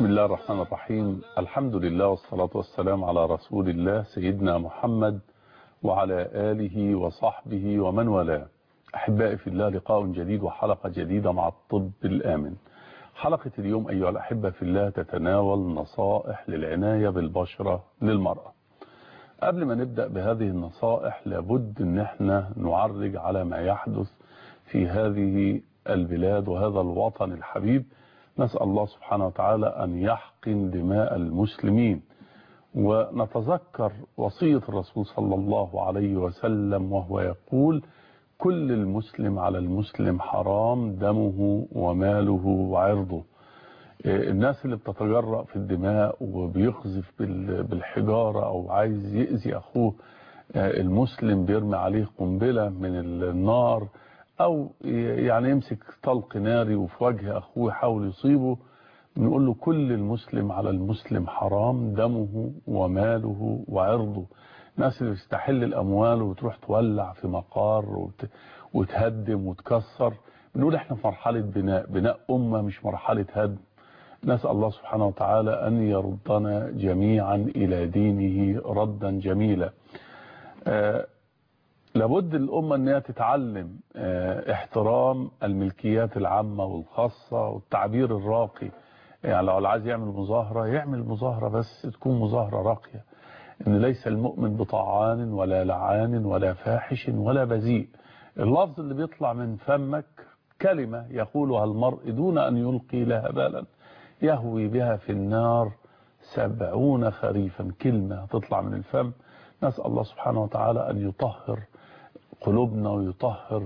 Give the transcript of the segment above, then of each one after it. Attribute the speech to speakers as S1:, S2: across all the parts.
S1: الله الرحمن الرحيم الحمد لله والصلاة والسلام على رسول الله سيدنا محمد وعلى آله وصحبه ومن والاه أحبائي في الله لقاء جديد وحلقة جديدة مع الطب الآمن حلقة اليوم أيها الأحبة في الله تتناول نصائح للعناية بالبشرة للمرأة قبل ما نبدأ بهذه النصائح لابد ان احنا نعرج على ما يحدث في هذه البلاد وهذا الوطن الحبيب نسأل الله سبحانه وتعالى أن يحقن دماء المسلمين ونتذكر وصية الرسول صلى الله عليه وسلم وهو يقول كل المسلم على المسلم حرام دمه وماله وعرضه الناس اللي بتتجرأ في الدماء وبيقذف بالحجارة أو عايز يأذي أخوه المسلم بيرمي عليه قنبلة من النار أو يعني يمسك طلق ناري وفي وجه أخوه يحاول يصيبه نقول له كل المسلم على المسلم حرام دمه وماله وعرضه الناس اللي بتستحل الأموال وتروح تولع في مقار وت... وتهدم وتكسر بنقول احنا في مرحلة بناء بناء أمة مش مرحلة هدم نسأل الله سبحانه وتعالى أن يردنا جميعا إلى دينه ردا جميلا آه لابد الأمة أنها تتعلم آه احترام الملكيات العامة والخاصة والتعبير الراقي يعني لو عايز يعمل مظاهرة يعمل مظاهرة بس تكون مظاهرة راقية ان ليس المؤمن بطعان ولا لعان ولا فاحش ولا بذيء اللفظ اللي بيطلع من فمك كلمة يقولها المرء دون أن يلقي لها بالا يهوي بها في النار سبعون خريفا كلمة تطلع من الفم نسأل الله سبحانه وتعالى أن يطهر قلوبنا ويطهر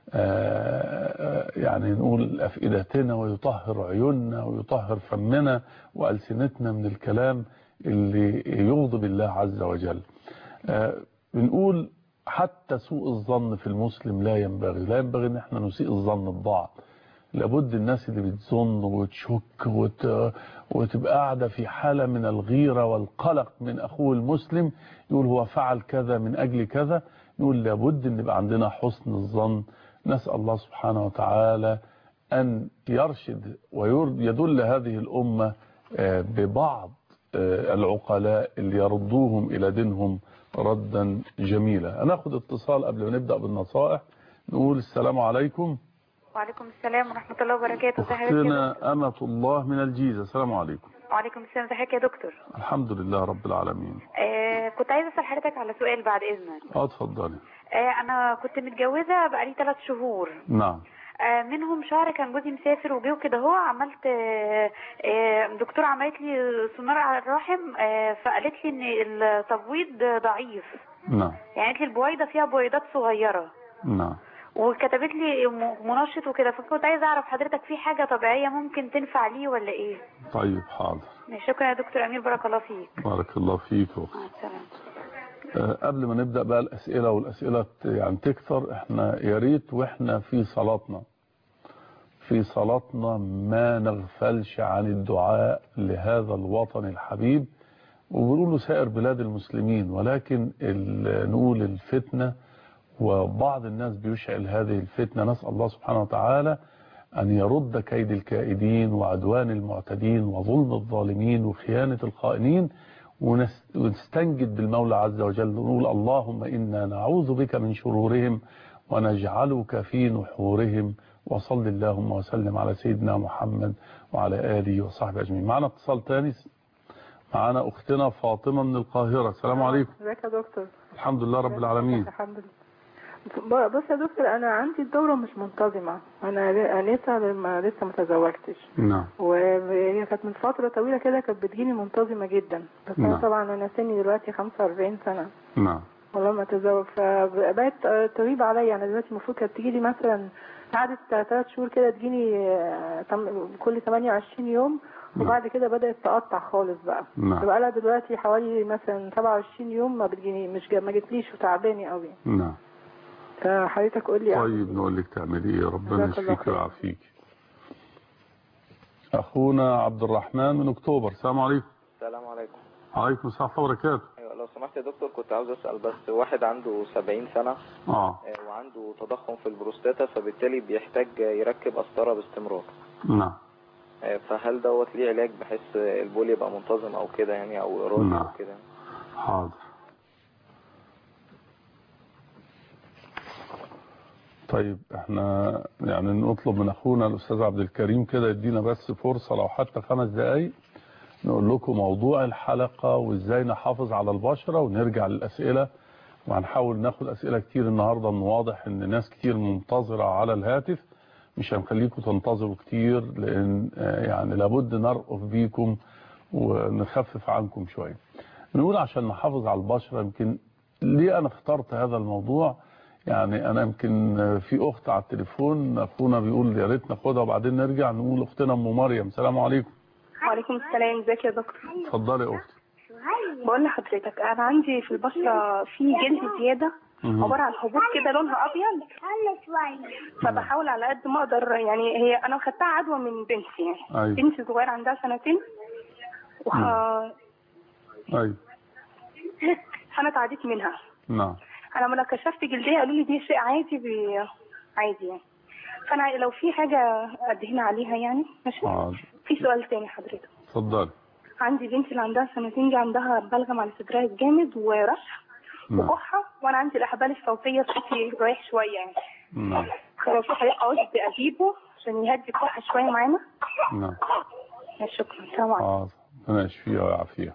S1: يعني نقول أفئدتنا ويطهر عيوننا ويطهر فمنا وألسنتنا من الكلام اللي يغضب الله عز وجل بنقول حتى سوء الظن في المسلم لا ينبغي لا ينبغي ان احنا نسيء الظن ببعض لابد الناس اللي بتظن وتشك وت... وتبقى قاعده في حالة من الغيرة والقلق من أخوه المسلم يقول هو فعل كذا من أجل كذا نقول لابد ان يبقى عندنا حسن الظن نسأل الله سبحانه وتعالى أن يرشد ويدل هذه الأمة ببعض العقلاء اللي يردوهم إلى دينهم ردا جميلا هناخد اتصال قبل ما نبدأ بالنصائح نقول السلام عليكم
S2: وعليكم السلام ورحمة الله وبركاته
S1: أختنا أمة الله من الجيزة السلام عليكم
S2: وعليكم السلام ازيك يا دكتور
S1: الحمد لله رب العالمين
S2: آه كنت عايزة أسأل حضرتك على سؤال بعد إذنك
S1: اه اتفضلي
S2: آه أنا كنت متجوزة بقالي ثلاث شهور
S1: نعم
S2: آه منهم شهر كان جوزي مسافر وجه وكده هو عملت دكتورة عملت لي سونار على الرحم فقالت لي ان التبويض ضعيف
S1: نعم
S2: يعني قالت لي البويضة فيها بويضات صغيرة
S1: نعم
S2: وكتبت لي منشط وكده فكنت عايزه اعرف حضرتك في حاجه طبيعيه ممكن تنفع ليه ولا ايه
S1: طيب حاضر
S2: شكرا يا دكتور امير بارك الله فيك
S1: بارك الله فيك
S2: مع السلامه
S1: أه قبل ما نبدا بقى الاسئله والاسئله يعني تكثر احنا يا ريت واحنا في صلاتنا في صلاتنا ما نغفلش عن الدعاء لهذا الوطن الحبيب وبيقولوا سائر بلاد المسلمين ولكن نقول الفتنه وبعض الناس بيشعل هذه الفتنة نسأل الله سبحانه وتعالى أن يرد كيد الكائدين وعدوان المعتدين وظلم الظالمين وخيانة الخائنين ونستنجد بالمولى عز وجل ونقول اللهم إنا نعوذ بك من شرورهم ونجعلك في نحورهم وصل اللهم وسلم على سيدنا محمد وعلى آله وصحبه أجمعين معنا اتصال تاني معنا أختنا فاطمة من القاهرة السلام عليكم
S3: ازيك يا دكتور
S1: الحمد لله رب العالمين
S3: الحمد لله بص يا دكتور انا عندي الدوره مش منتظمه انا لسه ما لسه ما تزوجتش
S1: نعم
S3: وهي كانت من فتره طويله كده كانت بتجيني منتظمه جدا بس
S1: نعم.
S3: انا طبعا انا سني دلوقتي 45 سنه
S1: نعم
S3: ولما اتزوج فبقت تغيب عليا انا دلوقتي المفروض كانت تجي لي مثلا قعدت ثلاث شهور كده تجيني كل 28 يوم وبعد كده بدأت تقطع خالص بقى
S1: نعم
S3: بقى لها دلوقتي حوالي مثلا 27 يوم ما بتجيني مش جا ما جتليش وتعباني قوي
S1: نعم
S3: فحضرتك قول لي
S1: طيب نقول لك تعملي ايه ربنا
S3: جزاك الله
S1: يشفيك
S3: خير.
S1: ويعافيك اخونا عبد الرحمن من اكتوبر السلام عليكم
S4: السلام عليكم
S1: عليكم السلام ورحمه الله وبركاته
S4: ايوه لو سمحت يا دكتور كنت عاوز اسال بس واحد عنده 70 سنه
S1: اه
S4: آه، وعنده تضخم في البروستاتا فبالتالي بيحتاج يركب قسطره باستمرار
S1: نعم
S4: آه، فهل دوت ليه علاج بحيث البول يبقى منتظم او كده يعني او ارادي
S1: نعم.
S4: او كده
S1: حاضر طيب احنا يعني نطلب من اخونا الاستاذ عبد الكريم كده يدينا بس فرصة لو حتى خمس دقايق نقول لكم موضوع الحلقة وازاي نحافظ على البشرة ونرجع للاسئلة وهنحاول ناخد اسئلة كتير النهاردة ان واضح ان ناس كتير منتظرة على الهاتف مش هنخليكم تنتظروا كتير لان آه، يعني لابد نرأف بيكم ونخفف عنكم شوية بنقول عشان نحافظ على البشرة يمكن ليه انا اخترت هذا الموضوع يعني انا يمكن في اخت على التليفون اخونا بيقول يا ريت ناخدها وبعدين نرجع نقول اختنا ام مريم السلام عليكم
S5: وعليكم السلام ازيك يا دكتور
S1: اتفضلي يا اختي
S5: بقول لحضرتك انا عندي في البشره في جلد زياده
S1: مهم.
S5: عباره عن حبوب كده لونها ابيض فبحاول على قد ما اقدر يعني هي انا خدتها عدوى من بنتي يعني
S1: ايوه
S5: بنتي صغيره عندها سنتين وح...
S1: ايوه
S5: انا اتعديت منها
S1: نعم
S5: انا لما كشفت جلديها قالوا لي دي شيء عادي ب... عادي يعني فانا لو في حاجه ادهن عليها يعني ماشي
S1: حاضر
S5: في سؤال تاني حضرتك
S1: اتفضلي
S5: عندي بنتي اللي عندها سنتين دي عندها بلغم على صدرها جامد ورشح
S1: نعم
S5: وكحة وانا عندي الاحبال الصوتية صوتي رايح شوية يعني
S1: نعم
S5: فلو في حضرتك عاوز اجيبه عشان يهدي الكحة شوية معانا
S1: نعم
S5: شكرا السلام عليكم
S1: حاضر ربنا يشفيها ويعافيها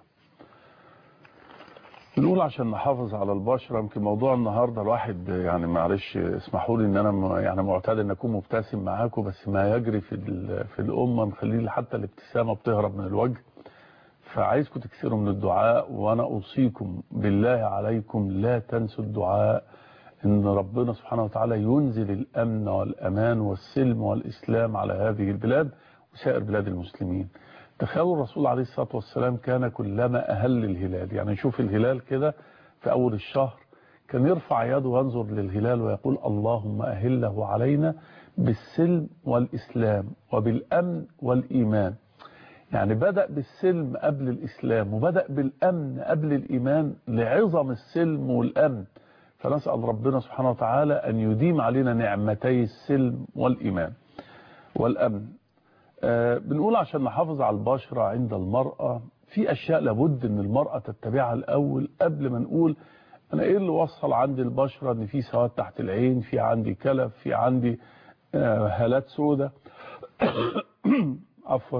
S1: بنقول عشان نحافظ على البشرة يمكن موضوع النهاردة الواحد يعني معلش اسمحوا لي ان انا م- يعني معتاد ان اكون مبتسم معاكم بس ما يجري في ال- في الامة مخليه حتى الابتسامة بتهرب من الوجه فعايزكم تكثروا من الدعاء وانا اوصيكم بالله عليكم لا تنسوا الدعاء ان ربنا سبحانه وتعالى ينزل الامن والامان والسلم والاسلام على هذه البلاد وسائر بلاد المسلمين تخيلوا الرسول عليه الصلاة والسلام كان كلما أهل الهلال يعني نشوف الهلال كده في أول الشهر كان يرفع يده وينظر للهلال ويقول اللهم أهله علينا بالسلم والإسلام وبالأمن والإيمان يعني بدأ بالسلم قبل الإسلام وبدأ بالأمن قبل الإيمان لعظم السلم والأمن فنسأل ربنا سبحانه وتعالى أن يديم علينا نعمتي السلم والإيمان والأمن آه، بنقول عشان نحافظ على البشرة عند المرأة في أشياء لابد أن المرأة تتبعها الأول قبل ما نقول أنا إيه اللي وصل عندي البشرة أن في سواد تحت العين في عندي كلف في عندي آه، هالات سودة عفوا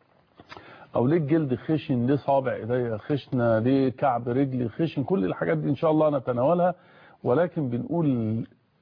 S1: أو ليه الجلد خشن ليه صابع إيديا خشنة ليه كعب رجلي خشن كل الحاجات دي إن شاء الله نتناولها ولكن بنقول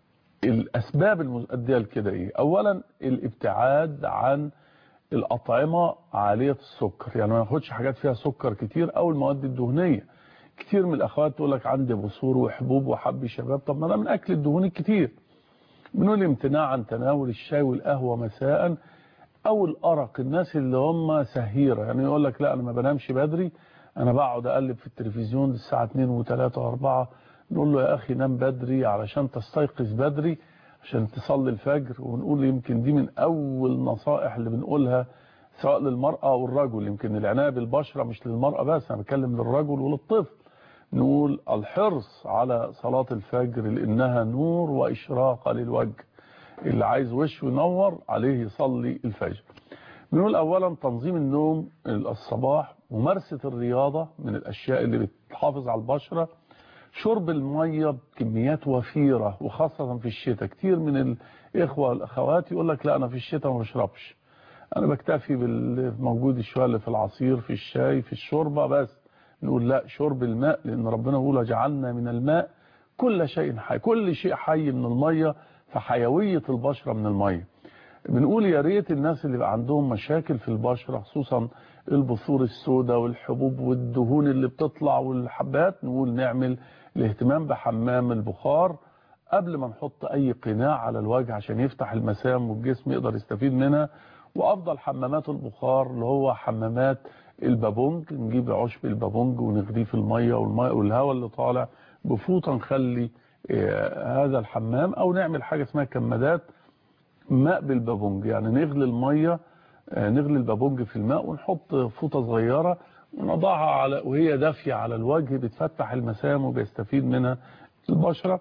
S1: الأسباب المؤدية لكده إيه أولا الابتعاد عن الأطعمة عالية السكر يعني ما ناخدش حاجات فيها سكر كتير أو المواد الدهنية كتير من الأخوات تقول لك عندي بثور وحبوب وحب شباب طب ما ده من أكل الدهون الكتير بنقول امتناع عن تناول الشاي والقهوة مساء أو الأرق الناس اللي هم سهيرة يعني يقول لك لا أنا ما بنامش بدري أنا بقعد أقلب في التلفزيون الساعة 2 و3 و4 نقول له يا أخي نام بدري علشان تستيقظ بدري عشان تصلي الفجر ونقول يمكن دي من أول نصائح اللي بنقولها سواء للمرأة أو الرجل يمكن العناية بالبشرة مش للمرأة بس أنا بتكلم للرجل وللطفل نقول الحرص على صلاة الفجر لأنها نور وإشراقة للوجه اللي عايز وشه ينور عليه يصلي الفجر بنقول أولا تنظيم النوم الصباح ممارسة الرياضة من الأشياء اللي بتحافظ على البشرة شرب المية بكميات وفيرة وخاصة في الشتاء كتير من الإخوة والأخوات يقول لك لا أنا في الشتاء ما بشربش أنا بكتفي بالموجود شوية اللي في العصير في الشاي في الشوربة بس نقول لا شرب الماء لأن ربنا يقول جعلنا من الماء كل شيء حي كل شيء حي من المية فحيوية البشرة من المية بنقول يا ريت الناس اللي بقى عندهم مشاكل في البشرة خصوصا البثور السوداء والحبوب والدهون اللي بتطلع والحبات نقول نعمل الاهتمام بحمام البخار قبل ما نحط اي قناع على الوجه عشان يفتح المسام والجسم يقدر يستفيد منها وافضل حمامات البخار اللي هو حمامات البابونج نجيب عشب البابونج ونغليه في الميه والميه والهواء اللي طالع بفوطه نخلي آه، هذا الحمام او نعمل حاجه اسمها كمادات ماء بالبابونج يعني نغلي الميه آه، نغلي البابونج في الماء ونحط فوطه صغيره ونضعها على وهي دافيه على الوجه بتفتح المسام وبيستفيد منها البشره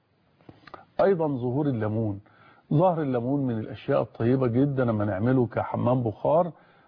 S1: ايضا ظهور الليمون ظهر الليمون من الاشياء الطيبه جدا لما نعمله كحمام بخار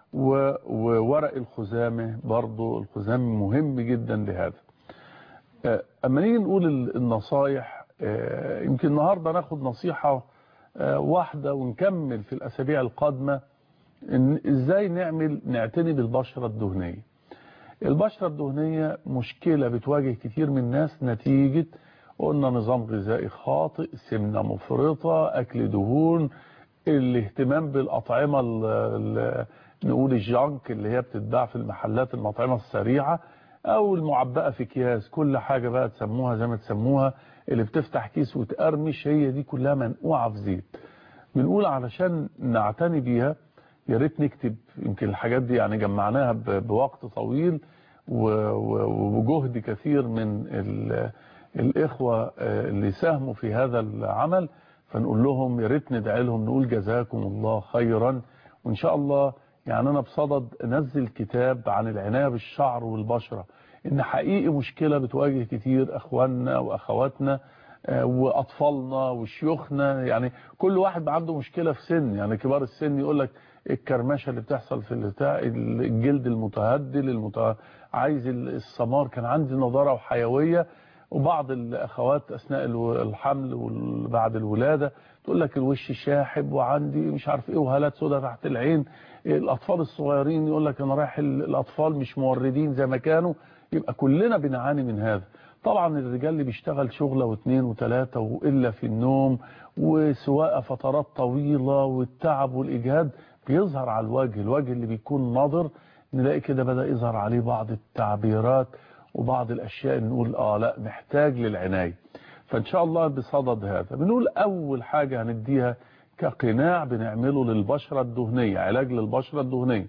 S1: و- وورق الخزامة برضو الخزامة مهم جدا لهذا آه، اما نيجي نقول ال- النصايح آه، يمكن النهاردة ناخد نصيحة آه، واحدة ونكمل في الأسابيع القادمة إن ازاي نعمل نعتني بالبشرة الدهنية البشرة الدهنية مشكلة بتواجه كتير من الناس نتيجة قلنا نظام غذائي خاطئ سمنة مفرطة أكل دهون الاهتمام بالأطعمة ال- ال- نقول الجانك اللي هي بتتباع في المحلات المطعمة السريعة أو المعبأة في أكياس كل حاجة بقى تسموها زي ما تسموها اللي بتفتح كيس وتقرمش هي دي كلها منقوعة في زيت بنقول علشان نعتني بيها يا ريت نكتب يمكن الحاجات دي يعني جمعناها ب- بوقت طويل و- و- وبجهد كثير من ال- الإخوة آه، اللي ساهموا في هذا العمل فنقول لهم يا ريت ندعي لهم نقول جزاكم الله خيرا وإن شاء الله يعني أنا بصدد أنزل كتاب عن العناية بالشعر والبشرة إن حقيقي مشكلة بتواجه كتير أخواننا وأخواتنا آه، وأطفالنا وشيوخنا يعني كل واحد بقى عنده مشكلة في سن يعني كبار السن يقول لك الكرمشة اللي بتحصل في البتاع الجلد المتهدل المت... عايز السمار كان عندي نضارة وحيوية وبعض الأخوات أثناء الو- الحمل وبعد الولادة تقول لك الوش شاحب وعندي مش عارف ايه وهالات سودة تحت العين الأطفال الصغيرين يقول لك أنا رايح ال- الأطفال مش موردين زي ما كانوا يبقى كلنا بنعاني من هذا طبعا الرجال اللي بيشتغل شغلة واثنين وثلاثة وإلا في النوم وسواء فترات طويلة والتعب والإجهاد بيظهر على الوجه الوجه اللي بيكون ناظر نلاقي كده بدأ يظهر عليه بعض التعبيرات وبعض الأشياء اللي نقول آه لا محتاج للعناية فإن شاء الله بصدد هذا بنقول أول حاجة هنديها كقناع بنعمله للبشرة الدهنية علاج للبشرة الدهنية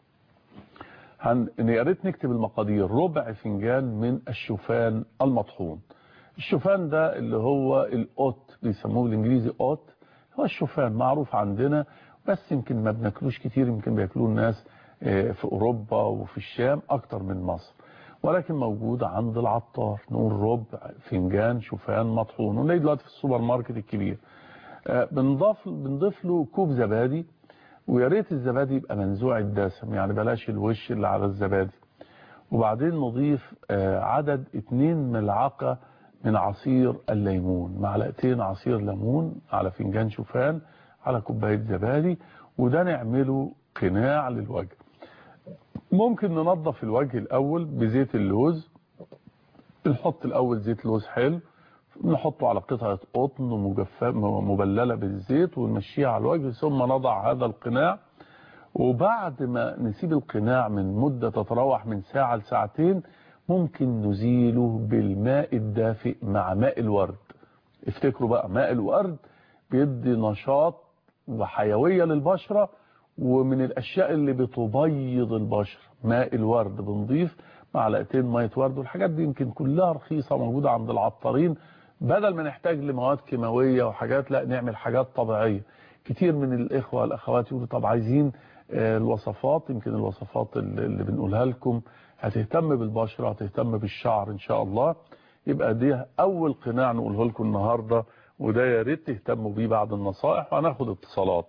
S1: هن... يا ريت نكتب المقادير ربع فنجان من الشوفان المطحون الشوفان ده اللي هو الأوت بيسموه بالإنجليزي أوت هو الشوفان معروف عندنا بس يمكن ما بناكلوش كتير يمكن بياكلوه الناس آه، في أوروبا وفي الشام أكتر من مصر ولكن موجود عند العطار نقول ربع فنجان شوفان مطحون ونلاقيه دلوقتي في السوبر ماركت الكبير آه، بنضاف بنضيف له كوب زبادي ويا ريت الزبادي يبقى منزوع الدسم يعني بلاش الوش اللي على الزبادي وبعدين نضيف آه، عدد 2 ملعقة من عصير الليمون معلقتين عصير ليمون على فنجان شوفان على كوباية زبادي وده نعمله قناع للوجه ممكن ننظف الوجه الأول بزيت اللوز نحط الأول زيت لوز حلو نحطه على قطعة قطن مجفف مبللة بالزيت ونمشيها على الوجه ثم نضع هذا القناع وبعد ما نسيب القناع من مدة تتراوح من ساعة لساعتين ممكن نزيله بالماء الدافئ مع ماء الورد افتكروا بقى ماء الورد بيدي نشاط وحيوية للبشرة ومن الأشياء اللي بتبيض البشرة ماء الورد بنضيف معلقتين مية ورد والحاجات دي يمكن كلها رخيصة موجودة عند العطارين بدل ما نحتاج لمواد كيماوية وحاجات لا نعمل حاجات طبيعية كتير من الإخوة والأخوات يقولوا طب عايزين آه، الوصفات يمكن الوصفات اللي اللي بنقولها لكم هتهتم بالبشرة هتهتم بالشعر إن شاء الله يبقى دي أول قناع نقوله لكم النهاردة وده يا ريت تهتموا بيه بعد النصائح وهناخد اتصالات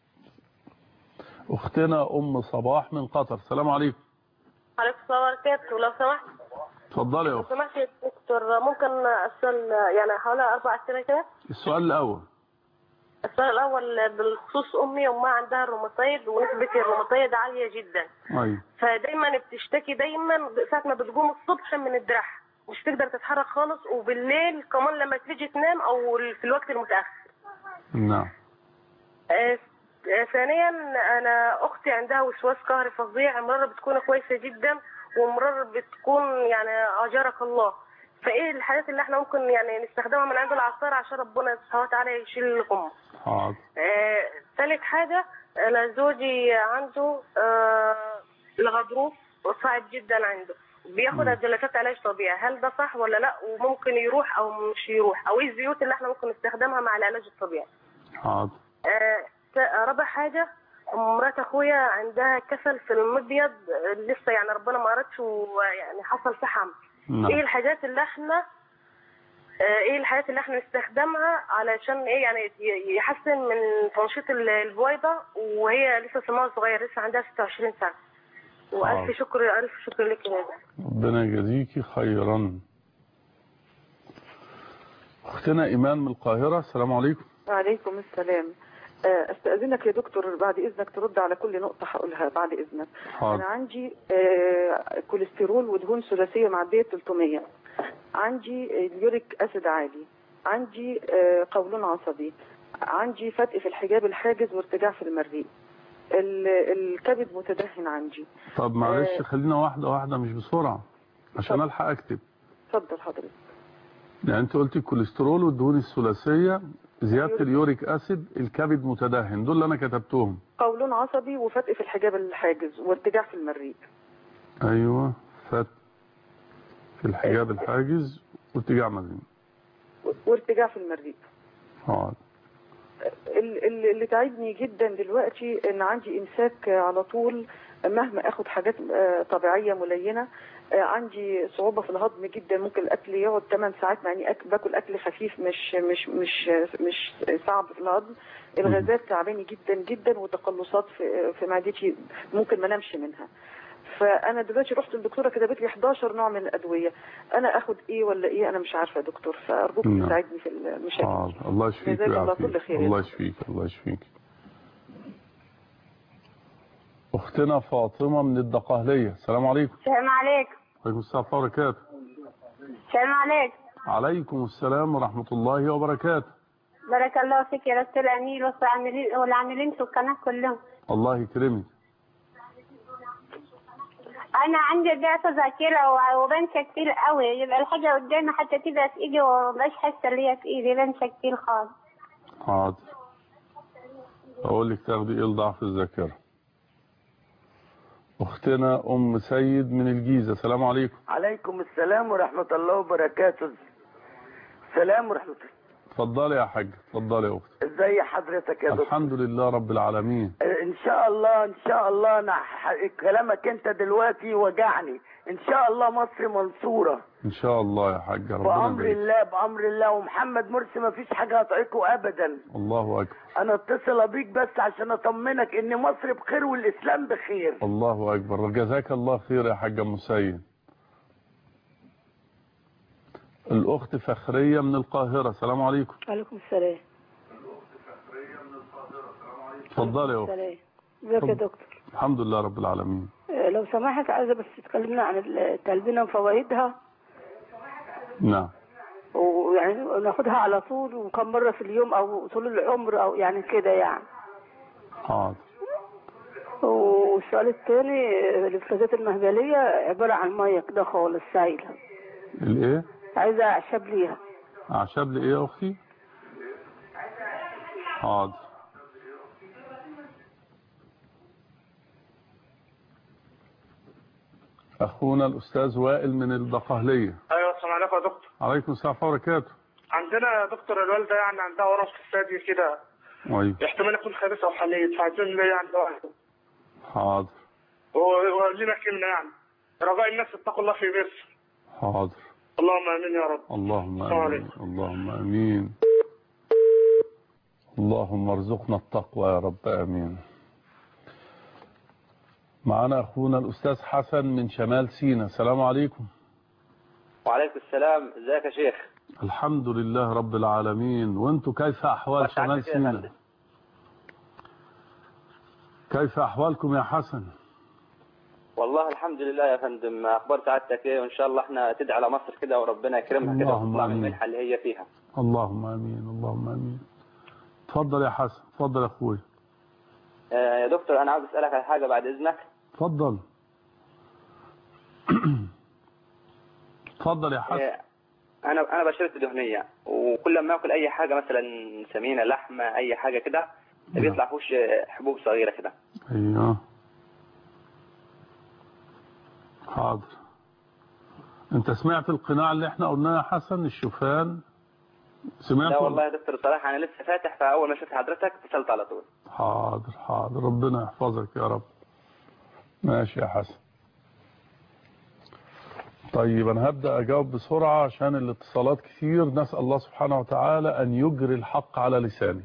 S1: أختنا أم صباح من قطر السلام عليكم
S6: عليكم السلام وبركاته لو سمحت
S1: اتفضلي يا
S6: لو
S1: أخت
S6: سمحت يا دكتور ممكن أسأل يعني حوالي أربع أسئلة كده
S1: السؤال الأول
S6: السؤال الأول بالخصوص أمي أمها عندها الروماتيد ونسبة الروماتيد عالية جدا
S1: أيوة
S6: فدايما بتشتكي دايما ساعة ما بتقوم الصبح من الدرح مش تقدر تتحرك خالص وبالليل كمان لما تيجي تنام أو في الوقت المتأخر
S1: نعم
S6: آه، آه، ثانيا انا اختي عندها وسواس قهري فظيع مرة بتكون كويسة جدا ومرة بتكون يعني اجارك الله فايه الحاجات اللي احنا ممكن يعني نستخدمها من عند العطار عشان ربنا سبحانه وتعالى يشيل الغم
S1: حاضر
S6: آه، ثالث حاجة انا زوجي عنده آه، الغضروف صعب جدا عنده بياخد جلسات علاج طبيعي هل ده صح ولا لا وممكن يروح او مش يروح او ايه الزيوت اللي احنا ممكن نستخدمها مع العلاج الطبيعي
S1: حاضر
S6: آه، ت- رابع حاجة مرات اخويا عندها كسل في المبيض آه، لسه يعني ربنا ما اردش ويعني حصل في حمل ايه
S1: نعم
S6: الحاجات اللي احنا آه، ايه الحاجات اللي احنا نستخدمها علشان ايه يعني ي- يحسن من تنشيط ال- البويضة وهي لسه سنها صغير لسه عندها 26 سنة
S1: حاضر.
S6: والف شكر الف شكر لك يا مدام
S1: ربنا يجازيكي خيرا اختنا ايمان من القاهره السلام عليكم
S7: وعليكم السلام آه، استأذنك يا دكتور بعد إذنك ترد على كل نقطة هقولها بعد إذنك أنا
S1: حاضر
S7: عندي آه، كوليسترول ودهون ثلاثية معدية 300 عندي اليوريك أسيد عالي عندي آه، قولون عصبي عندي فتق في الحجاب الحاجز وارتجاع في المريء ال- الكبد متدهن عندي
S1: طب معلش
S7: آه.
S1: خلينا واحده واحده مش بسرعه عشان
S7: طب.
S1: الحق اكتب
S7: اتفضل حضرتك
S1: يعني انت قلتي الكوليسترول والدهون الثلاثيه زياده اليوريك اسيد الكبد متدهن دول اللي انا كتبتهم
S7: قولون عصبي وفتق في الحجاب الحاجز وارتجاع في المريء
S1: ايوه فات في الحجاب الحاجز وارتجاع مزين
S7: وارتجاع في المريء
S1: حاضر
S7: ال- ال- اللي تعبني جدا دلوقتي ان عندي امساك على طول مهما اخد حاجات آه، طبيعيه ملينه آه، عندي صعوبه في الهضم جدا ممكن الاكل يقعد 8 ساعات مع اني أك- باكل اكل خفيف مش مش مش مش صعب في الهضم الغازات تعباني جدا جدا وتقلصات في في معدتي ممكن ما انامش منها فانا دلوقتي رحت للدكتوره كتبت لي 11 نوع من الادويه انا اخد ايه ولا ايه انا مش عارفه يا دكتور فارجوك
S1: نعم.
S7: تساعدني في المشاكل
S1: حاضر الله يشفيك
S7: جزاك الله كل
S1: ويعافيك
S7: خير يا
S1: الله
S7: دكتور.
S1: يشفيك الله يشفيك اختنا فاطمه من الدقهليه السلام عليكم
S8: السلام عليكم
S1: وعليكم السلام ورحمه الله وبركاته
S8: السلام عليكم
S1: عليكم السلام ورحمه الله وبركاته
S8: بارك الله فيك يا دكتور أمير والعاملين والعاملين في القناة كلهم
S1: الله يكرمك
S8: أنا عندي ضعف ذاكرة و- وبنسى كتير قوي يبقى الحاجة قدامي حتى تبقى في إيدي ومبقاش حاسة اللي هي في إيدي بنسى كتير خالص
S1: حاضر اقول لك تاخدي ايه لضعف الذاكره اختنا ام سيد من الجيزه السلام عليكم
S9: عليكم السلام ورحمة الله وبركاته السلام ورحمة الله
S1: اتفضلي يا حاج اتفضلي يا اختي
S9: ازي حضرتك يا دكتور
S1: الحمد لله رب العالمين
S9: ان شاء الله ان شاء الله انا ح- كلامك انت دلوقتي وجعني ان شاء الله مصر منصورة
S1: ان شاء الله يا حاج ربنا
S9: بأمر
S1: يبارك
S9: الله بأمر الله ومحمد مرسي ما فيش حاجة هتعيقه ابدا
S1: الله اكبر
S9: انا اتصل بيك بس عشان اطمنك ان مصر بخير والاسلام بخير
S1: الله اكبر جزاك الله خير يا حاج ام سيد الاخت فخريه من القاهره السلام عليكم
S10: عليكم السلام
S1: اتفضلي يا اختي
S10: السلام ازيك يا دكتور
S1: الحمد لله رب العالمين
S10: آه، لو سمحت عايزه بس تكلمنا عن التلبينه وفوائدها
S1: نعم
S10: ويعني ناخدها على طول وكم مره في اليوم او طول العمر او يعني كده يعني
S1: حاضر
S10: والسؤال الثاني آه، الافرازات المهبليه عباره عن ميه كده خالص سايله
S1: الايه
S10: عايزه اعشاب ليها
S1: اعشاب لايه يا اختي حاضر اخونا الاستاذ وائل من الدقهليه
S11: ايوه السلام عليكم يا دكتور
S1: عليكم السلام ورحمه الله وبركاته
S11: عندنا يا دكتور الوالده يعني عندها ورم في الثدي كده
S1: ايوه
S11: احتمال يكون خبيث او حليل فعايزين ليه يعني دواء
S1: حاضر
S11: و- ولينا كلمه يعني رجاء الناس اتقوا الله في مصر
S1: حاضر
S11: اللهم امين يا رب
S1: اللهم
S11: السلام
S1: امين
S11: عليكم.
S1: اللهم امين اللهم ارزقنا التقوى يا رب امين معنا اخونا الاستاذ حسن من شمال سينا السلام عليكم
S12: وعليكم السلام ازيك يا شيخ
S1: الحمد لله رب العالمين وانتم كيف احوال شمال
S12: وسعدك يا
S1: سينا
S12: فندم.
S1: كيف احوالكم يا حسن
S12: والله الحمد لله يا فندم اخبار سعادتك ايه وان شاء الله احنا تدعي على مصر كده وربنا يكرمها كده
S1: اللهم
S12: وتطلع من
S1: آمين.
S12: المنحه اللي هي فيها
S1: اللهم امين اللهم امين اتفضل يا حسن اتفضل يا اخوي
S12: آه يا دكتور انا عاوز اسالك على حاجه بعد اذنك
S1: اتفضل اتفضل يا حسن
S12: آه انا انا بشرتي دهنيه وكل ما اكل اي حاجه مثلا سمينه لحمه اي حاجه كده بيطلع في وش حبوب صغيره كده
S1: ايوه حاضر انت سمعت القناع اللي احنا قلناه يا حسن الشوفان سمعت
S12: لا
S1: ولا-
S12: والله يا دكتور صراحه انا لسه فاتح فاول ما شفت حضرتك اتصلت على طول
S1: حاضر حاضر ربنا يحفظك يا رب ماشي يا حسن طيب أنا هبدأ أجاوب بسرعة عشان الاتصالات كثير نسأل الله سبحانه وتعالى أن يجري الحق على لساني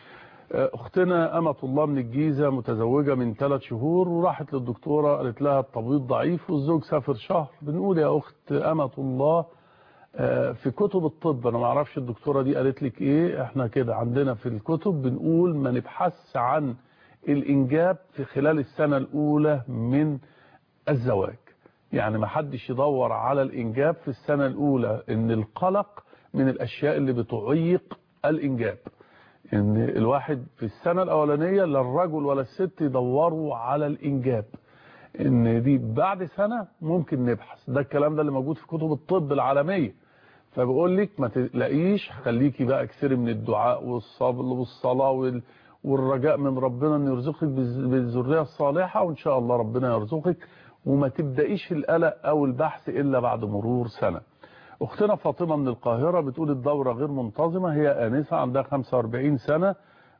S1: أختنا أمة الله من الجيزة متزوجة من ثلاث شهور وراحت للدكتورة قالت لها التبويض ضعيف والزوج سافر شهر بنقول يا أخت أمة الله في كتب الطب أنا ما أعرفش الدكتورة دي قالت لك إيه إحنا كده عندنا في الكتب بنقول ما نبحث عن الإنجاب في خلال السنة الأولى من الزواج يعني ما حدش يدور على الإنجاب في السنة الأولى إن القلق من الأشياء اللي بتعيق الإنجاب إن الواحد في السنة الأولانية لا الرجل ولا الست يدوروا على الإنجاب إن دي بعد سنة ممكن نبحث ده الكلام ده اللي موجود في كتب الطب العالمية فبقول لك ما تلاقيش خليكي بقى كثير من الدعاء والصبر والصلاة وال والرجاء من ربنا ان يرزقك بالذريه الصالحه وان شاء الله ربنا يرزقك وما تبدايش القلق او البحث الا بعد مرور سنه اختنا فاطمه من القاهره بتقول الدوره غير منتظمه هي انسه عندها 45 سنه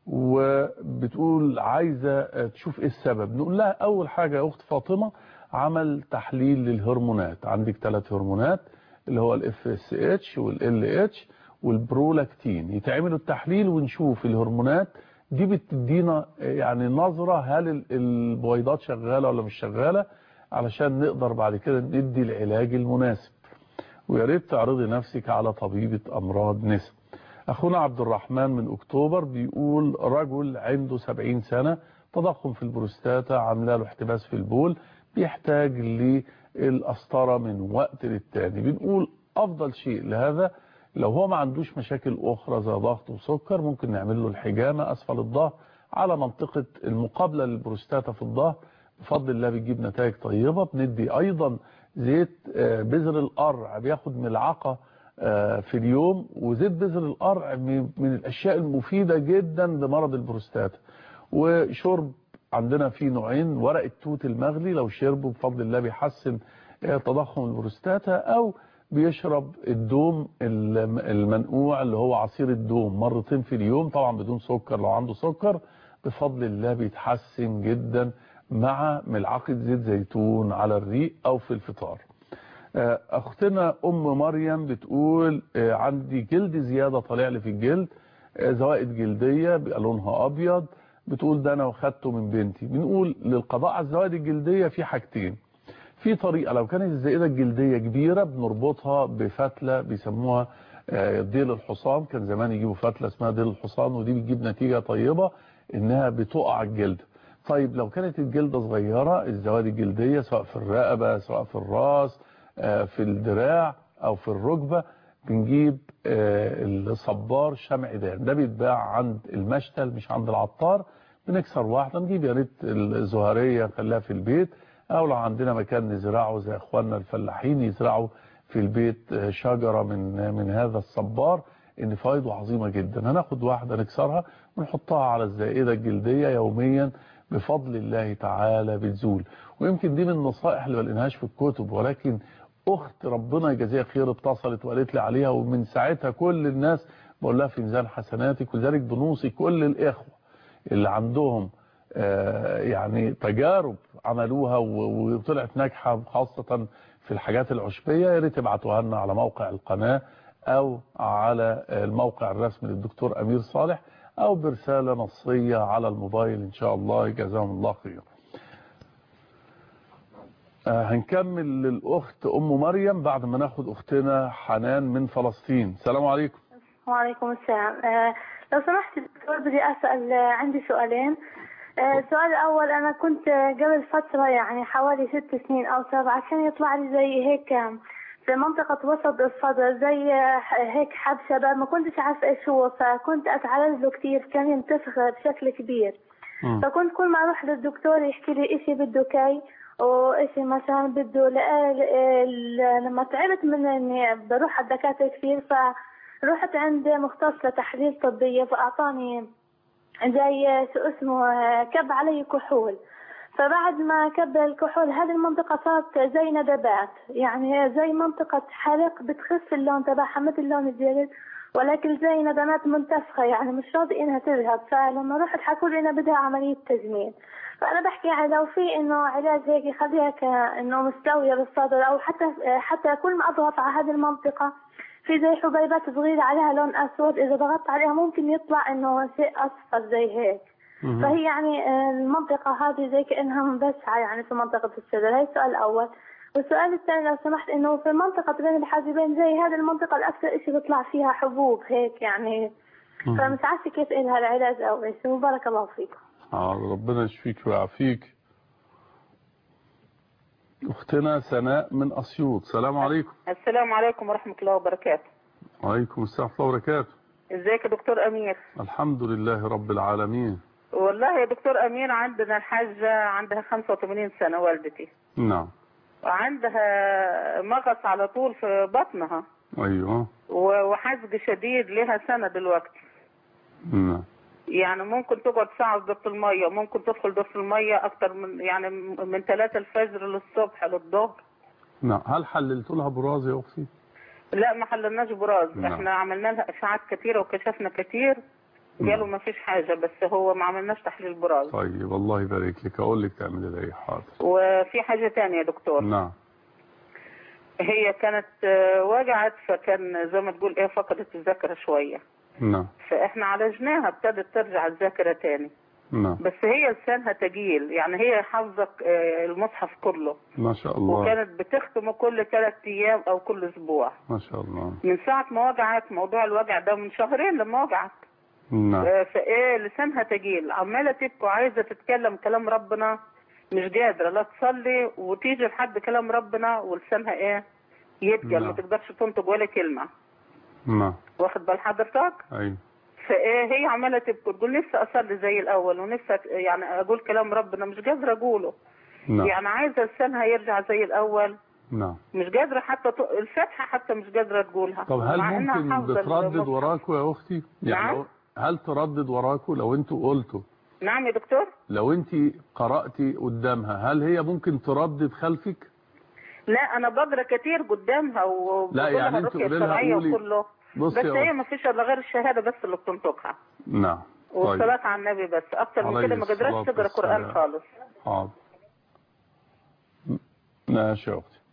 S1: وبتقول عايزه تشوف ايه السبب نقول لها اول حاجه يا اخت فاطمه عمل تحليل للهرمونات عندك ثلاث هرمونات اللي هو الاف اس اتش والال اتش والبرولاكتين يتعملوا التحليل ونشوف الهرمونات دي بتدينا يعني نظرة هل البويضات شغالة ولا مش شغالة علشان نقدر بعد كده ندي العلاج المناسب ويا ريت تعرضي نفسك على طبيبة أمراض نساء أخونا عبد الرحمن من أكتوبر بيقول رجل عنده 70 سنة تضخم في البروستاتا عامله له احتباس في البول بيحتاج للقسطرة من وقت للتاني بنقول أفضل شيء لهذا لو هو ما عندوش مشاكل أخرى زي ضغط وسكر ممكن نعمل له الحجامة أسفل الظهر على منطقة المقابلة للبروستاتا في الظهر بفضل الله بتجيب نتائج طيبة بندي أيضا زيت بذر القرع بياخد ملعقة في اليوم وزيت بذر القرع من الأشياء المفيدة جدا لمرض البروستاتا وشرب عندنا فيه نوعين ورق التوت المغلي لو شربه بفضل الله بيحسن تضخم البروستاتا أو بيشرب الدوم المنقوع اللي هو عصير الدوم مرتين في اليوم طبعا بدون سكر لو عنده سكر بفضل الله بيتحسن جدا مع ملعقة زيت زيتون على الريق او في الفطار اختنا ام مريم بتقول عندي جلد زيادة طالع لي في الجلد زوائد جلدية بيبقى لونها ابيض بتقول ده انا واخدته من بنتي بنقول للقضاء على الزوائد الجلدية في حاجتين في طريقة لو كانت الزائدة الجلدية كبيرة بنربطها بفتلة بيسموها ديل الحصان كان زمان يجيبوا فتلة اسمها ديل الحصان ودي بتجيب نتيجة طيبة انها بتقع الجلد طيب لو كانت الجلدة صغيرة الزوائد الجلدية سواء في الرقبة سواء في الراس في الدراع او في الركبة بنجيب الصبار شمعدان ده بيتباع عند المشتل مش عند العطار بنكسر واحدة نجيب يا ريت الزهرية نخليها في البيت او لو عندنا مكان نزرعه زي اخواننا الفلاحين يزرعوا في البيت شجرة من من هذا الصبار ان فوائده عظيمة جدا هناخد واحدة نكسرها ونحطها على الزائدة الجلدية يوميا بفضل الله تعالى بتزول ويمكن دي من النصائح اللي ما لقيناهاش في الكتب ولكن اخت ربنا يجازيها خير اتصلت وقالت لي عليها ومن ساعتها كل الناس بقول لها في ميزان حسناتك ولذلك بنوصي كل الاخوه اللي عندهم يعني تجارب عملوها وطلعت ناجحه خاصه في الحاجات العشبيه يا ريت تبعتوها لنا على موقع القناه او على الموقع الرسمي للدكتور امير صالح او برساله نصيه على الموبايل ان شاء الله جزاهم الله خير هنكمل للأخت أم مريم بعد ما ناخد أختنا حنان من فلسطين السلام عليكم
S13: وعليكم السلام آه لو سمحت دكتور بدي أسأل آه عندي سؤالين آه السؤال الأول أنا كنت قبل فترة يعني حوالي ست سنين أو سبعة كان يطلع لي زي هيك في منطقة وسط الصدر زي هيك حب شباب ما كنتش عارفة إيش هو فكنت أتعرض له كثير كان ينتفخ بشكل كبير م. فكنت كل ما أروح للدكتور يحكي لي إشي بده كي وإشي مثلا بده لما تعبت من إني بروح على الدكاترة كثير فرحت عند مختص لتحاليل طبية فأعطاني زي شو اسمه كب علي كحول فبعد ما كب الكحول هذه المنطقة صارت زي ندبات يعني زي منطقة حرق بتخف اللون تبعها مثل لون الجلد ولكن زي ندمات منتفخة يعني مش راضي إنها تذهب فلما رحت حكوا لي إنها بدها عملية تجميل فأنا بحكي يعني لو في إنه علاج هيك يخليها كإنه مستوية بالصدر أو حتى حتى كل ما أضغط على هذه المنطقة في زي حبيبات صغيرة عليها لون أسود إذا ضغطت عليها ممكن يطلع إنه شيء أصفر زي هيك فهي يعني آه، المنطقة هذه زي كأنها مبسعة يعني في منطقة الصدر هاي السؤال الأول والسؤال الثاني لو سمحت إنه في منطقة بين الحاجبين زي هذه المنطقة الأكثر إشي بيطلع فيها حبوب هيك يعني فمش عارفة كيف إلها العلاج أو إيش وبارك الله فيكم
S1: آه ربنا يشفيك ويعافيك اختنا سناء من اسيوط السلام عليكم
S14: السلام عليكم ورحمة الله وبركاته
S1: وعليكم السلام ورحمه الله وبركاته
S14: ازيك يا دكتور أمير
S1: الحمد لله رب العالمين
S14: والله يا دكتور أمير عندنا الحاجة عندها 85 سنة والدتي
S1: نعم
S14: وعندها مغص على طول في بطنها
S1: ايوه
S14: و- وحزق شديد لها سنة دلوقتي
S1: نعم
S14: يعني ممكن تقعد ساعة في ضغط المية ممكن تدخل ضغط المية أكتر من يعني من 3 الفجر للصبح للظهر
S1: نعم هل حللت لها براز يا اختي
S14: لا ما حللناش براز
S1: نعم.
S14: احنا عملنا لها اشعاعات كتيره وكشفنا كتير قالوا ما فيش حاجه بس هو ما عملناش تحليل براز
S1: طيب الله يبارك لك اقول لك تعملي ده ايه حاضر
S14: وفي حاجه تانية يا دكتور
S1: نعم
S14: هي كانت آه، وجعت فكان زي ما تقول ايه فقدت الذاكره شويه
S1: نعم
S14: فاحنا عالجناها ابتدت ترجع الذاكره تاني
S1: نعم
S14: بس هي لسانها تقيل يعني هي حافظه آه، المصحف كله
S1: ما شاء الله
S14: وكانت بتختمه كل ثلاث ايام او كل اسبوع
S1: ما شاء الله
S14: من ساعه ما وجعت موضوع الوجع ده من شهرين لما وجعت
S1: نعم
S14: آه، فايه لسانها تقيل عماله تبكي وعايزه تتكلم كلام ربنا مش قادره لا تصلي وتيجي لحد كلام ربنا ولسانها ايه يتقل
S1: نعم.
S14: ما تقدرش تنطق ولا كلمه
S1: نعم
S14: واخد بال حضرتك
S1: ايوه
S14: فايه هي عماله تبكي تقول نفسي اصلي زي الاول ونفسي أت- يعني اقول كلام ربنا مش قادره اقوله
S1: نعم
S14: يعني عايزه لسانها يرجع زي الاول
S1: نعم
S14: مش قادره حتى ت... الفاتحه حتى مش قادره تقولها
S1: طب هل
S14: مع إنها
S1: ممكن
S14: حافظة
S1: بتردد
S14: المصحف.
S1: وراكوا يا اختي يعني
S14: نعم.
S1: لو- هل تردد وراكوا لو انتوا قلتوا
S14: نعم يا دكتور
S1: لو انت قرأتي قدامها هل هي ممكن تردد خلفك
S14: لا انا بقرا كتير قدامها وبقول
S1: لا، يعني
S14: لها
S1: انت
S14: الرقيه
S1: قولي لها
S14: الشرعيه
S1: قولي-
S14: وكله
S1: بصي
S14: بس
S1: يا
S14: هي
S1: أخت.
S14: ما فيش الا غير الشهاده بس اللي بتنطقها
S1: نعم طيب
S14: والصلاه على النبي بس اكتر من
S1: عليه
S14: كده ما قدرتش
S1: الصلاة
S14: تقرا قران
S1: والسلام.
S14: خالص
S1: حاضر ماشي يا اختي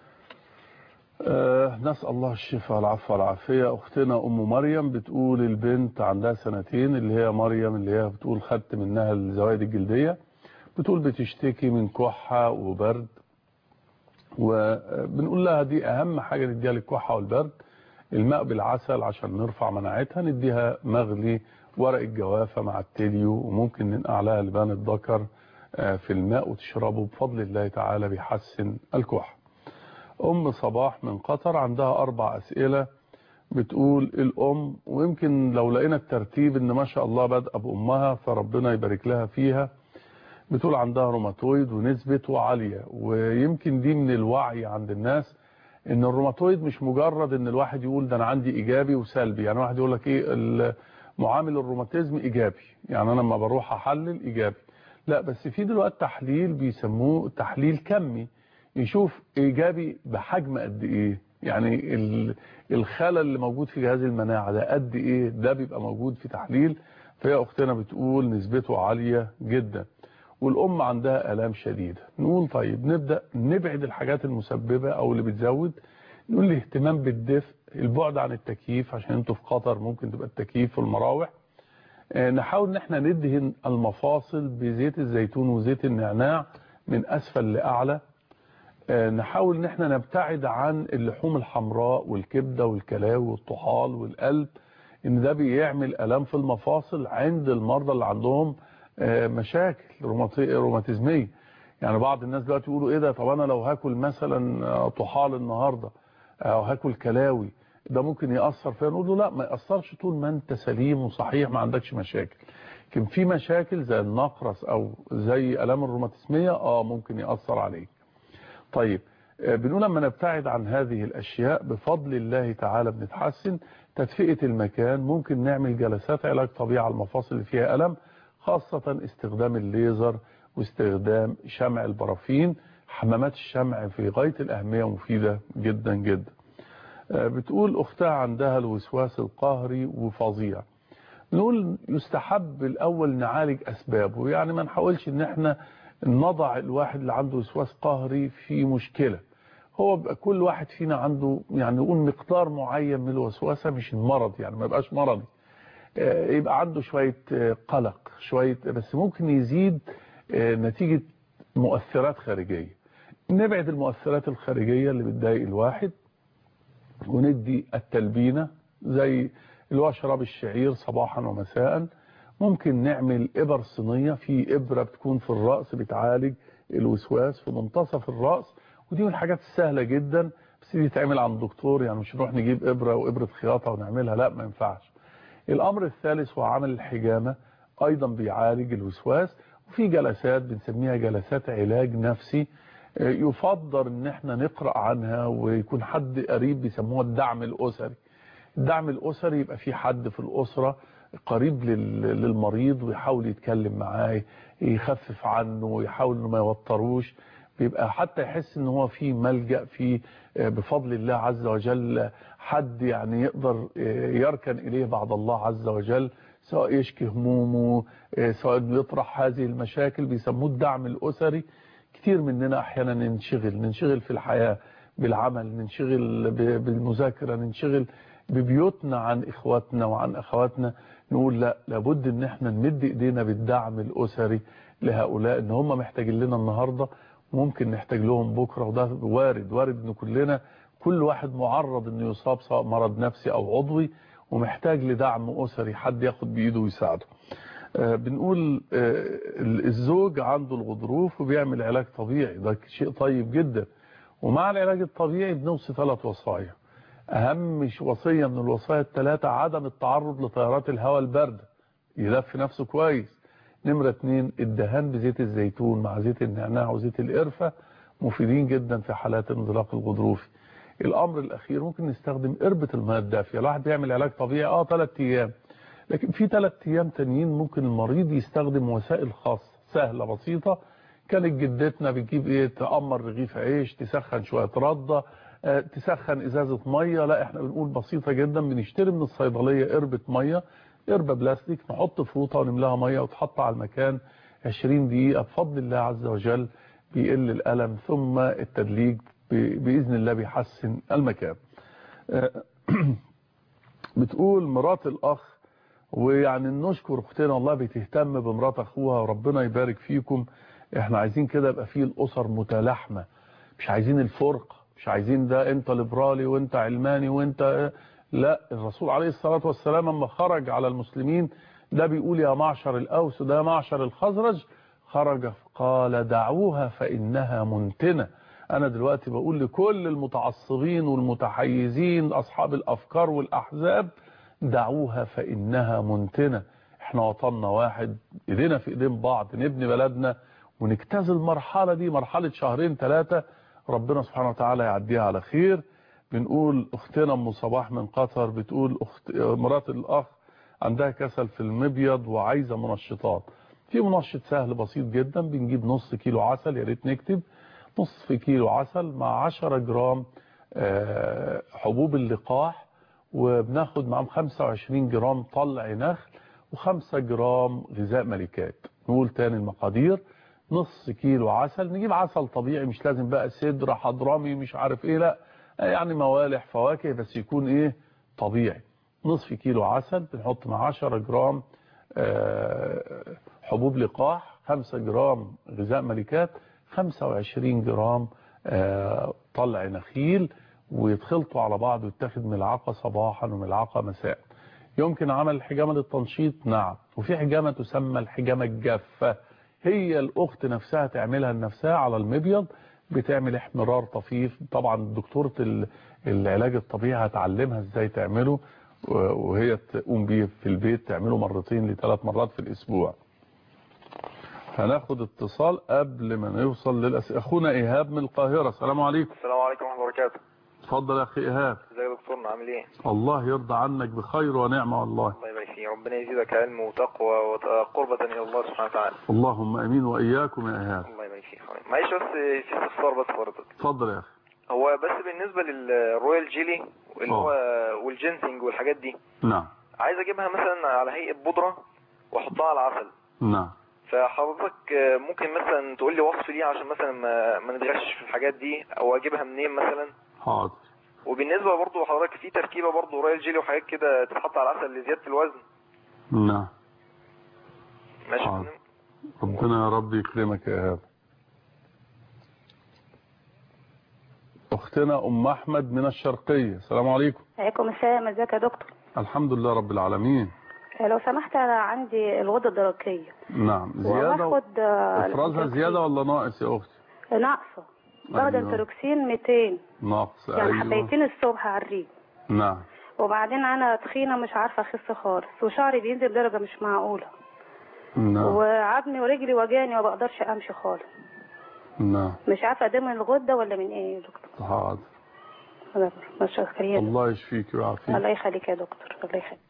S1: آه نسأل الله الشفاء والعفو والعافية أختنا أم مريم بتقول البنت عندها سنتين اللي هي مريم اللي هي بتقول خدت منها الزوائد الجلدية بتقول بتشتكي من كحة وبرد وبنقول لها دي أهم حاجة نديها للكحة والبرد الماء بالعسل عشان نرفع مناعتها نديها مغلي ورق الجوافة مع التليو وممكن ننقع لها لبان الذكر آه، في الماء وتشربه بفضل الله تعالى بيحسن الكحة أم صباح من قطر عندها أربع أسئلة بتقول الأم ويمكن لو لقينا الترتيب إن ما شاء الله بادئه بأمها فربنا يبارك لها فيها بتقول عندها روماتويد ونسبته عالية ويمكن دي من الوعي عند الناس ان الروماتويد مش مجرد ان الواحد يقول ده انا عندي ايجابي وسلبي يعني واحد يقول لك ايه ال- معامل الروماتيزم ايجابي يعني انا لما بروح احلل ايجابي لا بس في دلوقتي تحليل بيسموه تحليل كمي يشوف ايجابي بحجم قد ايه يعني ال- الخلل اللي موجود في جهاز المناعة ده قد ايه ده بيبقى موجود في تحليل فهي اختنا بتقول نسبته عالية جدا والام عندها الام شديدة نقول طيب نبدأ نبعد الحاجات المسببة او اللي بتزود نقول الاهتمام بالدفء البعد عن التكييف عشان انتوا في قطر ممكن تبقى التكييف والمراوح آه، نحاول ان احنا ندهن المفاصل بزيت الزيتون وزيت النعناع من اسفل لاعلى آه، نحاول ان احنا نبتعد عن اللحوم الحمراء والكبده والكلاوي والطحال والقلب ان ده بيعمل الام في المفاصل عند المرضى اللي عندهم آه، مشاكل روماتي- روماتيزميه يعني بعض الناس دلوقتي يقولوا ايه ده طب انا لو هاكل مثلا آه، طحال النهارده او هاكل كلاوي ده ممكن ياثر فيا نقول له لا ما ياثرش طول ما انت سليم وصحيح ما عندكش مشاكل لكن في مشاكل زي النقرس او زي الام الروماتيزميه اه ممكن ياثر عليك طيب آه، بنقول لما نبتعد عن هذه الأشياء بفضل الله تعالى بنتحسن تدفئة المكان ممكن نعمل جلسات علاج طبيعي على المفاصل اللي فيها ألم خاصة استخدام الليزر واستخدام شمع البرافين حمامات الشمع في غاية الأهمية ومفيدة جدا جدا بتقول أختها عندها الوسواس القهري وفظيع نقول يستحب الأول نعالج أسبابه يعني ما نحاولش ان احنا نضع الواحد اللي عنده وسواس قهري في مشكلة هو بقى كل واحد فينا عنده يعني نقول مقدار معين من الوسوسة مش المرض يعني ما يبقاش مرضي يبقى عنده شوية قلق شوية بس ممكن يزيد نتيجة مؤثرات خارجية نبعد المؤثرات الخارجية اللي بتضايق الواحد وندي التلبينة زي اللي هو شراب الشعير صباحا ومساء ممكن نعمل إبر صينية في إبرة بتكون في الرأس بتعالج الوسواس في منتصف الرأس ودي من الحاجات السهلة جدا بس دي تعمل عند دكتور يعني مش نروح نجيب إبرة وإبرة خياطة ونعملها لا ما ينفعش الأمر الثالث هو عمل الحجامة أيضا بيعالج الوسواس وفي جلسات بنسميها جلسات علاج نفسي يفضل ان احنا نقرأ عنها ويكون حد قريب بيسموها الدعم الأسري الدعم الأسري يبقى في حد في الأسرة قريب للمريض ويحاول يتكلم معاه يخفف عنه ويحاول انه ما يوتروش بيبقى حتى يحس ان هو في ملجأ في بفضل الله عز وجل حد يعني يقدر يركن إليه بعد الله عز وجل سواء يشكي همومه سواء يطرح هذه المشاكل بيسموه الدعم الأسري كتير مننا أحيانا ننشغل ننشغل في الحياة بالعمل ننشغل بالمذاكرة ننشغل ببيوتنا عن إخواتنا وعن أخواتنا نقول لا لابد ان احنا نمد ايدينا بالدعم الأسري لهؤلاء ان هم محتاجين لنا النهاردة ممكن نحتاج لهم بكرة وده وارد وارد ان كلنا كل واحد معرض انه يصاب سواء مرض نفسي او عضوي ومحتاج لدعم أسري حد ياخد بإيده ويساعده آه بنقول آه الزوج عنده الغضروف وبيعمل علاج طبيعي ده شيء طيب جدا ومع العلاج الطبيعي بنوصي ثلاث وصايا أهم وصية من الوصايا الثلاثة عدم التعرض لتيارات الهواء الباردة يلف نفسه كويس نمرة اتنين الدهان بزيت الزيتون مع زيت النعناع وزيت القرفة مفيدين جدا في حالات انزلاق الغضروفي الأمر الأخير ممكن نستخدم قربة الماء الدافية الواحد بيعمل علاج طبيعي اه ثلاث أيام لكن في ثلاث أيام تانيين ممكن المريض يستخدم وسائل خاصة سهلة بسيطة كانت جدتنا بتجيب ايه تأمر رغيف عيش تسخن شوية ردة اه تسخن ازازة مية لا احنا بنقول بسيطة جدا بنشتري من الصيدلية قربة مية قربة بلاستيك نحط فروطة ونملاها مية وتحط على المكان 20 دقيقة بفضل الله عز وجل بيقل الألم ثم التدليج بإذن الله بيحسن المكان اه بتقول مرات الأخ ويعني نشكر اختنا الله بتهتم بمرات اخوها وربنا يبارك فيكم احنا عايزين كده يبقى فيه الاسر متلاحمه مش عايزين الفرقه مش عايزين ده انت ليبرالي وانت علماني وانت لا الرسول عليه الصلاه والسلام لما خرج على المسلمين ده بيقول يا معشر الاوس ده معشر الخزرج خرج قال دعوها فانها منتنه انا دلوقتي بقول لكل المتعصبين والمتحيزين اصحاب الافكار والاحزاب دعوها فإنها منتنة احنا وطننا واحد ايدينا في ايدين بعض نبني بلدنا ونجتاز المرحلة دي مرحلة شهرين ثلاثة ربنا سبحانه وتعالى يعديها على خير بنقول اختنا ام صباح من قطر بتقول أخت... مرات الاخ عندها كسل في المبيض وعايزة منشطات في منشط سهل بسيط جدا بنجيب نص كيلو عسل يا ريت نكتب نصف كيلو عسل مع 10 جرام حبوب اللقاح وبناخد معاهم 25 جرام طلع نخل و5 جرام غذاء ملكات نقول تاني المقادير نص كيلو عسل نجيب عسل طبيعي مش لازم بقى سدر حضرمي مش عارف ايه لا يعني موالح فواكه بس يكون ايه طبيعي نصف كيلو عسل بنحط مع 10 جرام حبوب لقاح 5 جرام غذاء ملكات 25 جرام طلع نخيل ويتخلطوا على بعض ويتاخد ملعقة صباحا وملعقة مساء يمكن عمل الحجامة للتنشيط نعم وفي حجامة تسمى الحجامة الجافة هي الأخت نفسها تعملها لنفسها على المبيض بتعمل احمرار طفيف طبعا دكتورة العلاج الطبيعي هتعلمها ازاي تعمله وهي تقوم بيه في البيت تعمله مرتين لثلاث مرات في الأسبوع هناخد اتصال قبل ما نوصل للأسئلة أخونا إيهاب من القاهرة السلام عليكم
S4: السلام عليكم ورحمة الله وبركاته
S1: اتفضل يا اخي ايهاب
S4: ازيك يا دكتورنا عامل ايه
S1: الله يرضى عنك بخير ونعمة والله
S4: الله يبارك فيك ربنا يزيدك علم وتقوى وقربة الى الله سبحانه وتعالى
S1: اللهم امين واياكم يا ايهاب
S4: الله يبارك فيك معلش بس في استفسار بس برضه
S1: اتفضل يا اخي
S4: هو بس بالنسبة للرويال جيلي اللي هو والجينسينج والحاجات دي
S1: نعم
S4: عايز اجيبها مثلا على هيئة بودرة واحطها على العسل
S1: نعم
S4: فحضرتك آه، ممكن مثلا تقول لي وصف ليها عشان مثلا ما, ما نتغش في الحاجات دي او اجيبها منين مثلا
S1: حاضر
S4: وبالنسبة برضو حضرتك في تركيبة برضو رويال جيلي وحاجات كده تتحط على العسل لزيادة الوزن
S1: نعم
S4: ماشي يا
S1: حاضر.
S4: فندم؟
S1: ربنا يا رب يكرمك يا هذا اختنا ام احمد من الشرقيه السلام عليكم
S15: عليكم السلام ازيك يا دكتور
S1: الحمد لله رب العالمين
S15: لو سمحت انا عندي الغدة الدرقية
S1: نعم زياده
S15: وباخد آه،
S1: افرازها زياده ولا ناقص يا اختي
S15: ناقصة باخد
S1: أيوة.
S15: انتروكسين 200
S1: ناقص
S15: يعني
S1: ايوه
S15: حبيتين الصبح على الريق
S1: نعم
S15: وبعدين انا تخينة مش عارفة اخس خالص وشعري بينزل درجة مش معقولة
S1: نعم
S15: وعظمي ورجلي وجاني وما بقدرش امشي خالص
S1: نعم
S15: مش عارفة ده من الغدة ولا من ايه يا دكتور
S1: حاضر
S15: أنا مش خير
S1: الله يشفيك ويعافيك
S15: الله يخليك يا دكتور الله يخليك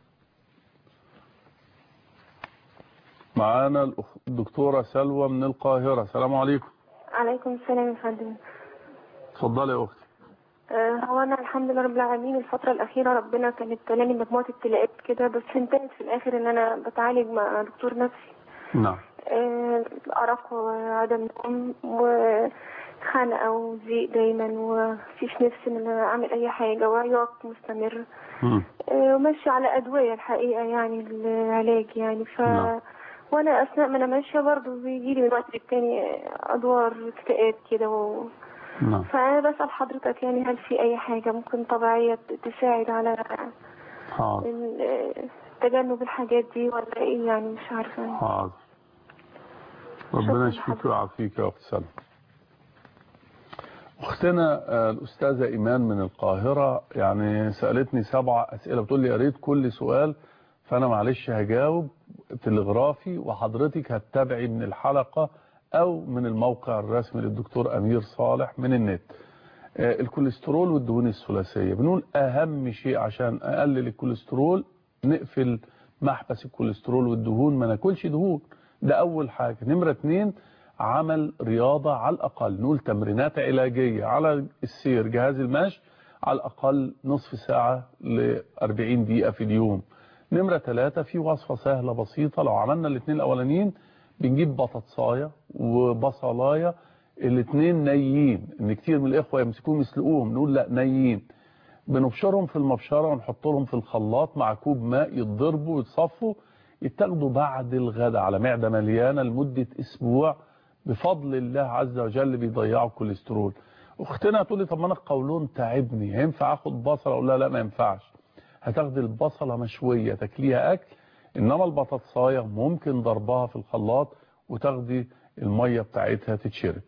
S1: معانا الأخ- الدكتورة سلوى من القاهرة السلام عليكم
S16: عليكم السلام يا فندم
S1: اتفضلي يا أختي
S16: آه، هو انا الحمد لله رب العالمين الفتره الاخيره ربنا كان ابتلاني بمجموعه ابتلاءات كده بس انتهت في الاخر ان انا بتعالج مع دكتور نفسي
S1: نعم
S16: آه، ارق وعدم نوم وخنقه وزيق دايما ومفيش نفس ان انا اعمل اي حاجه وعياط مستمر
S1: مم.
S16: آه، وماشيه على ادويه الحقيقه يعني العلاج يعني ف
S1: نعم.
S16: وانا اثناء ما انا ماشيه برضه بيجي لي من وقت للتاني ادوار اكتئاب كده و...
S1: نعم
S16: فأنا بسأل حضرتك يعني هل في أي حاجة ممكن طبيعية تساعد على
S1: حاضر
S16: ال- تجنب الحاجات دي ولا إيه يعني مش عارفة
S1: حاضر ربنا يشفيك ويعافيك يا أخت سلمى أختنا آه، الأستاذة إيمان من القاهرة يعني سألتني سبع أسئلة بتقول لي قريت كل سؤال فأنا معلش هجاوب تلغرافي وحضرتك هتتابعي من الحلقة أو من الموقع الرسمي للدكتور أمير صالح من النت آه، الكوليسترول والدهون الثلاثية بنقول أهم شيء عشان أقلل الكوليسترول نقفل محبس الكوليسترول والدهون ما ناكلش دهون ده أول حاجة نمرة اتنين عمل رياضة على الأقل نقول تمرينات علاجية على السير جهاز المشي على الأقل نصف ساعة ل 40 دقيقة في اليوم نمرة ثلاثة في وصفة سهلة بسيطة لو عملنا الاثنين الأولانيين بنجيب بطاطساية وبصلاية الاثنين نيين ان كتير من الإخوة يمسكوهم يسلقوهم نقول لا نيين بنبشرهم في المبشرة ونحط لهم في الخلاط مع كوب ماء يتضربوا ويتصفوا يتاخدوا بعد الغداء على معدة مليانة لمدة أسبوع بفضل الله عز وجل بيضيعوا الكوليسترول اختنا تقول لي طب ما انا القولون تعبني هينفع اخد بصله اقول لها لا ما ينفعش هتاخدي البصله مشويه تاكليها اكل انما البطاطسايه ممكن ضربها في الخلاط وتاخدي الميه بتاعتها تتشرب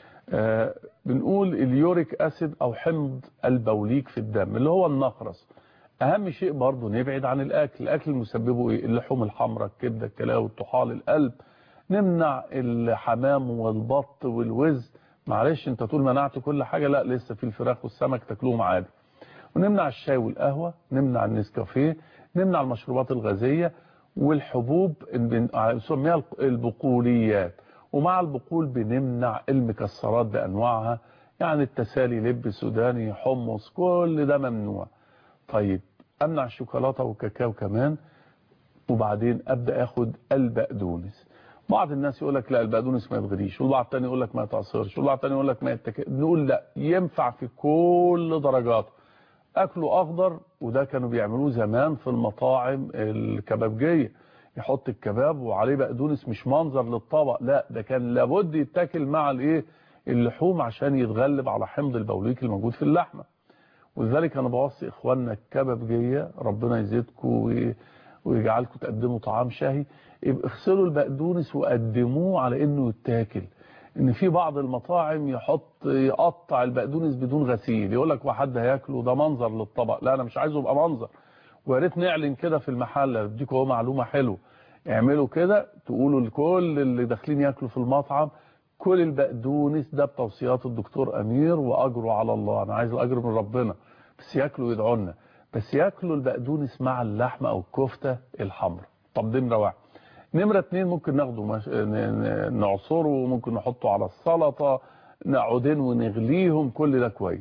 S1: آه بنقول اليوريك اسيد او حمض البوليك في الدم اللي هو النقرس اهم شيء برضو نبعد عن الاكل الاكل المسببه ايه اللحوم الحمراء الكبده الكلاوي الطحال القلب نمنع الحمام والبط والوز معلش انت طول منعت كل حاجة لا لسه في الفراخ والسمك تاكلوهم عادي ونمنع الشاي والقهوة نمنع النسكافيه نمنع المشروبات الغازية والحبوب نسميها البقوليات ومع البقول بنمنع المكسرات بأنواعها يعني التسالي لب سوداني حمص كل ده ممنوع طيب امنع الشوكولاتة والكاكاو كمان وبعدين ابدا اخد البقدونس بعض الناس يقول لك لا البقدونس ما يتغليش والبعض الثاني يقول لك ما يتعصرش والبعض الثاني يقول لك ما يتك... نقول لا ينفع في كل درجاته اكله اخضر وده كانوا بيعملوه زمان في المطاعم الكبابجيه يحط الكباب وعليه بقدونس مش منظر للطبق لا ده كان لابد يتاكل مع الايه اللحوم عشان يتغلب على حمض البوليك الموجود في اللحمه ولذلك انا بوصي اخواننا الكبابجيه ربنا يزيدكم و... ويجعلكم تقدموا طعام شهي يبقى اغسلوا البقدونس وقدموه على انه يتاكل ان في بعض المطاعم يحط يقطع البقدونس بدون غسيل يقول لك واحد هياكله ده منظر للطبق لا انا مش عايزه يبقى منظر ويا ريت نعلن كده في المحل اديكم اهو معلومه حلوه اعملوا كده تقولوا لكل اللي داخلين ياكلوا في المطعم كل البقدونس ده بتوصيات الدكتور امير واجره على الله انا عايز الاجر من ربنا بس ياكلوا ويدعوا لنا بس ياكلوا البقدونس مع اللحمه او الكفته الحمراء طب دي نمره واحد نمرة اتنين ممكن ناخده مش... نعصره ممكن نحطه على السلطة نعودين ونغليهم كل ده كويس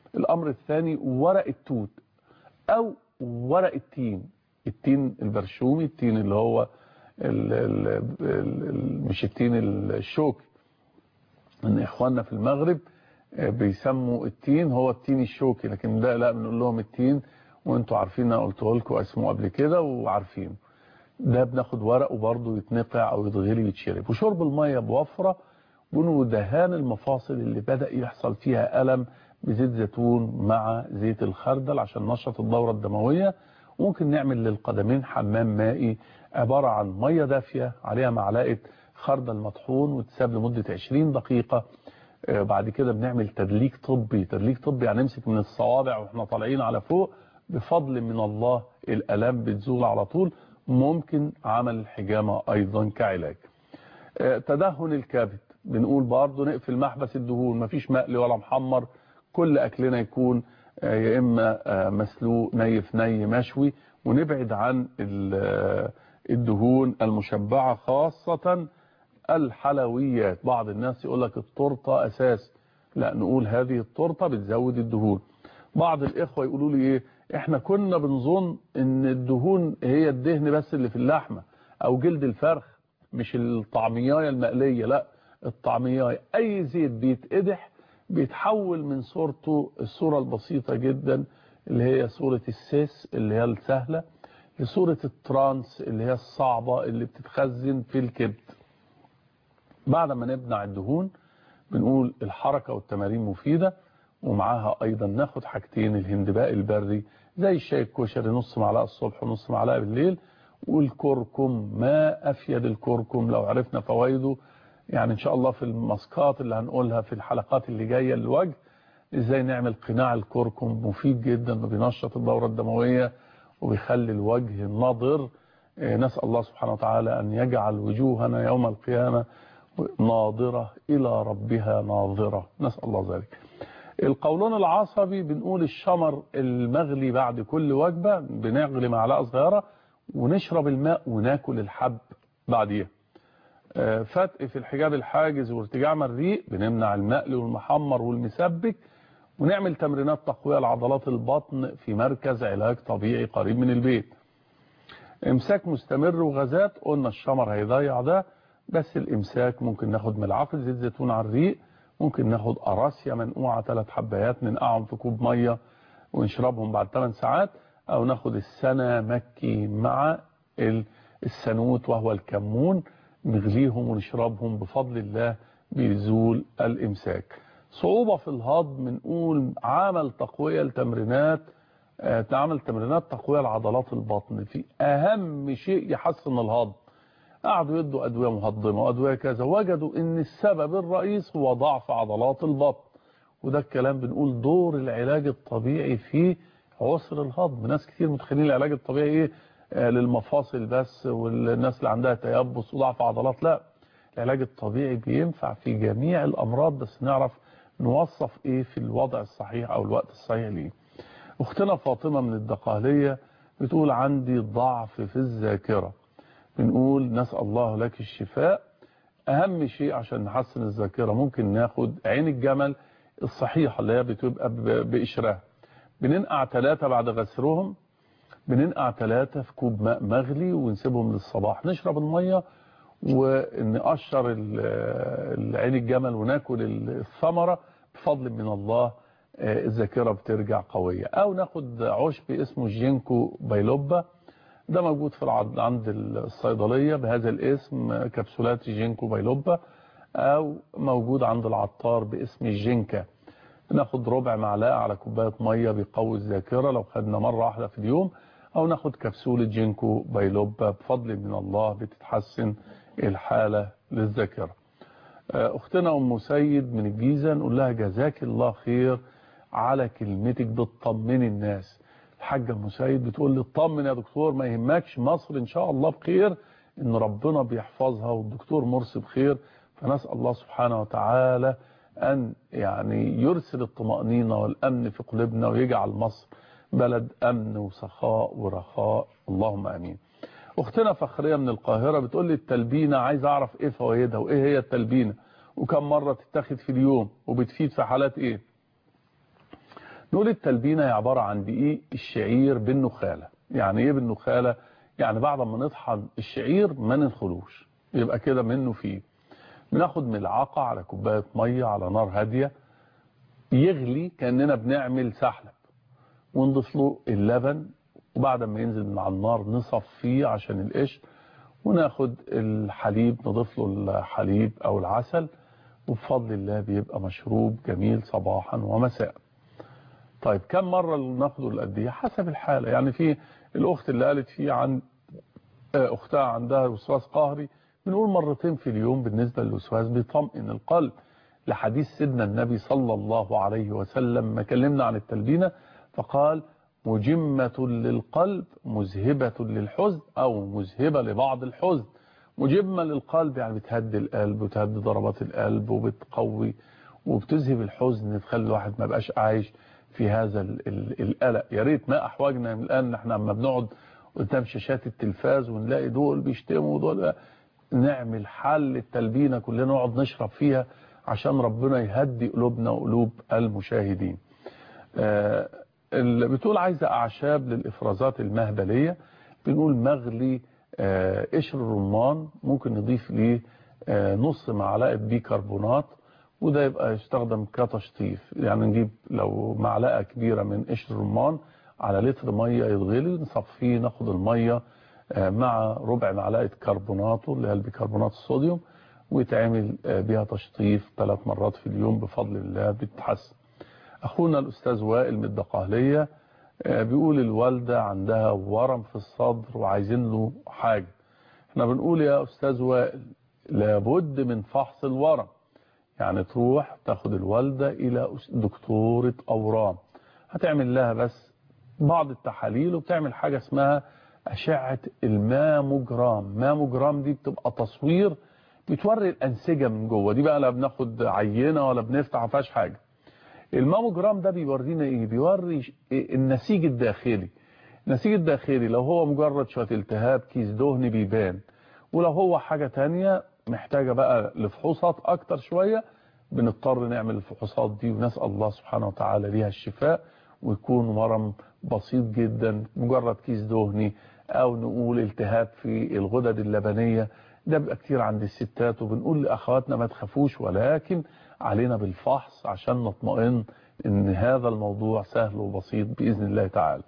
S1: الامر الثاني ورق التوت او ورق التين التين البرشومي التين اللي هو ال ال ال مش التين الشوكي ان اخواننا في المغرب بيسموا التين هو التين الشوكي لكن ده لا بنقول لهم التين وانتوا عارفين انا قلته لكم اسمه قبل كده وعارفين ده بناخد ورقه برضه يتنقع او يتغلي ويتشرب وشرب الميه بوفره بنقول دهان المفاصل اللي بدا يحصل فيها الم بزيت زيتون مع زيت الخردل عشان نشط الدوره الدمويه وممكن نعمل للقدمين حمام مائي عباره عن ميه دافيه عليها معلقه خردل مطحون وتساب لمده 20 دقيقه بعد كده بنعمل تدليك طبي تدليك طبي يعني نمسك من الصوابع واحنا طالعين على فوق بفضل من الله الالام بتزول على طول ممكن عمل الحجامه ايضا كعلاج تدهن الكبد بنقول برضه نقفل محبس الدهون مفيش مقلي ولا محمر كل اكلنا يكون يا اما مسلوق ني في ني مشوي ونبعد عن الدهون المشبعه خاصه الحلويات بعض الناس يقول لك التورته اساس لا نقول هذه التورته بتزود الدهون بعض الاخوه يقولوا لي ايه احنا كنا بنظن ان الدهون هي الدهن بس اللي في اللحمه او جلد الفرخ مش الطعميايه المقليه لا الطعميايه اي زيت بيتقدح بيتحول من صورته الصوره البسيطه جدا اللي هي صوره السيس اللي هي السهله لصوره الترانس اللي هي الصعبه اللي بتتخزن في الكبد بعد ما نبنع الدهون بنقول الحركة والتمارين مفيدة ومعاها أيضا ناخد حاجتين الهندباء البري زي الشاي الكشري نص معلقة الصبح ونص معلقة بالليل والكركم ما أفيد الكركم لو عرفنا فوائده يعني إن شاء الله في المسكات اللي هنقولها في الحلقات اللي جاية للوجه إزاي نعمل قناع الكركم مفيد جدا وبينشط الدورة الدموية وبيخلي الوجه نضر نسأل الله سبحانه وتعالى أن يجعل وجوهنا يوم القيامة ناظرة إلى ربها ناظرة نسأل الله ذلك القولون العصبي بنقول الشمر المغلي بعد كل وجبة بنغلي معلقة صغيرة ونشرب الماء وناكل الحب بعديها فتق في الحجاب الحاجز وارتجاع مريء بنمنع المقلي والمحمر والمسبك ونعمل تمرينات تقوية لعضلات البطن في مركز علاج طبيعي قريب من البيت امساك مستمر وغازات قلنا الشمر هيضيع ده بس الامساك ممكن ناخد ملعقه زيت زيتون على الريق ممكن ناخد قراصية منقوعة ثلاث حبايات ننقعهم في كوب مية ونشربهم بعد 8 ساعات او ناخد السنة مكي مع السنوت وهو الكمون نغليهم ونشربهم بفضل الله بيزول الامساك صعوبة في الهضم نقول عمل تقوية لتمرينات تعمل تمرينات تقوية لعضلات البطن في اهم شيء يحسن الهضم قعدوا يدوا أدوية مهضمة وأدوية كذا وجدوا ان السبب الرئيس هو ضعف عضلات البطن وده الكلام بنقول دور العلاج الطبيعي في عسر الهضم ناس كتير متخيلين العلاج الطبيعي ايه آه للمفاصل بس والناس اللي عندها تيبس وضعف عضلات لا العلاج الطبيعي بينفع في جميع الأمراض بس نعرف نوصف ايه في الوضع الصحيح او الوقت الصحيح ليه اختنا فاطمة من الدقهلية بتقول عندي ضعف في الذاكرة بنقول نسأل الله لك الشفاء أهم شيء عشان نحسن الذاكرة ممكن ناخد عين الجمل الصحيحة اللي هي بتبقى بقشرها بننقع ثلاثة بعد غسرهم بننقع ثلاثة في كوب ماء مغلي ونسيبهم للصباح نشرب المية ونقشر عين الجمل وناكل الثمرة بفضل من الله الذاكرة بترجع قوية او ناخد عشب اسمه جينكو بايلوبا ده موجود في العض... عند الصيدلية بهذا الاسم كبسولات جينكو بايلوبا او موجود عند العطار باسم الجينكا ناخد ربع معلقة على كوباية مية بيقوي الذاكرة لو خدنا مرة واحدة في اليوم او ناخد كبسولة جينكو بايلوبا بفضل من الله بتتحسن الحالة للذاكرة اختنا ام سيد من الجيزة نقول لها جزاك الله خير على كلمتك بتطمني الناس الحاجة ام سيد بتقول لي اطمن يا دكتور ما يهمكش مصر ان شاء الله بخير ان ربنا بيحفظها والدكتور مرسي بخير فنسأل الله سبحانه وتعالى ان يعني يرسل الطمأنينة والامن في قلوبنا ويجعل مصر بلد امن وسخاء ورخاء اللهم امين اختنا فخرية من القاهرة بتقول لي التلبينة عايز اعرف ايه فوائدها وايه هي التلبينة وكم مرة تتاخد في اليوم وبتفيد في حالات ايه نقول التلبينة هي عبارة عن دقيق الشعير بالنخالة يعني ايه بالنخالة يعني بعد ما نطحن الشعير ما ننخلوش يبقى كده منه فيه بناخد ملعقة على كوباية مية على نار هادية يغلي كأننا بنعمل سحلب ونضيف له اللبن وبعد ما ينزل من على النار نصفيه عشان القشر وناخد الحليب نضيف له الحليب او العسل وبفضل الله بيبقى مشروب جميل صباحا ومساء طيب كم مرة ناخده القد حسب الحالة يعني في الاخت اللي قالت فيه عن اختها عندها وسواس قهري بنقول مرتين في اليوم بالنسبة للوسواس بيطمئن القلب لحديث سيدنا النبي صلى الله عليه وسلم ما كلمنا عن التلبينة فقال مجمة للقلب مذهبة للحزن أو مذهبة لبعض الحزن مجمة للقلب يعني بتهدي القلب وتهدي ضربات القلب وبتقوي وبتذهب الحزن تخلي الواحد ما بقاش عايش في هذا القلق يا ريت ما أحواجنا من الآن احنا لما بنقعد قدام شاشات التلفاز ونلاقي دول بيشتموا ودول نعمل حل التلبينة كلنا نقعد نشرب فيها عشان ربنا يهدي قلوبنا وقلوب المشاهدين آه اللي بتقول عايزة أعشاب للإفرازات المهبلية بنقول مغلي آه قشر الرمان ممكن نضيف ليه آه نص معلقة بيكربونات وده يبقى يستخدم كتشطيف يعني نجيب لو معلقة كبيرة من قشر الرمان على لتر مية يتغلي نصفيه ناخد المية مع ربع معلقة كربوناته اللي هي البيكربونات الصوديوم ويتعمل بيها تشطيف ثلاث مرات في اليوم بفضل الله بتتحسن أخونا الأستاذ وائل من الدقهلية بيقول الوالدة عندها ورم في الصدر وعايزين له حاجة احنا بنقول يا أستاذ وائل لابد من فحص الورم يعني تروح تاخد الوالدة إلى دكتورة أورام هتعمل لها بس بعض التحاليل وبتعمل حاجة اسمها أشعة الماموجرام ماموجرام دي بتبقى تصوير بتوري الأنسجة من جوه دي بقى لا بناخد عينة ولا بنفتح فيهاش حاجة الماموجرام ده بيورينا ايه بيوري النسيج الداخلي النسيج الداخلي لو هو مجرد شوية التهاب كيس دهن بيبان ولو هو حاجة تانية محتاجة بقى لفحوصات اكتر شوية بنضطر نعمل الفحوصات دي ونسأل الله سبحانه وتعالى ليها الشفاء ويكون ورم بسيط جدا مجرد كيس دهني او نقول التهاب في الغدد اللبنية ده بيبقى كتير عند الستات وبنقول لاخواتنا ما تخافوش ولكن علينا بالفحص عشان نطمئن ان هذا الموضوع سهل وبسيط باذن الله تعالى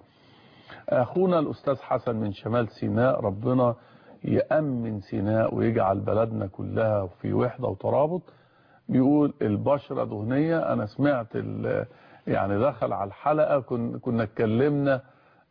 S1: اخونا الاستاذ حسن من شمال سيناء ربنا يأمن سيناء ويجعل بلدنا كلها في وحدة وترابط بيقول البشرة دهنية انا سمعت يعني دخل على الحلقة كنا اتكلمنا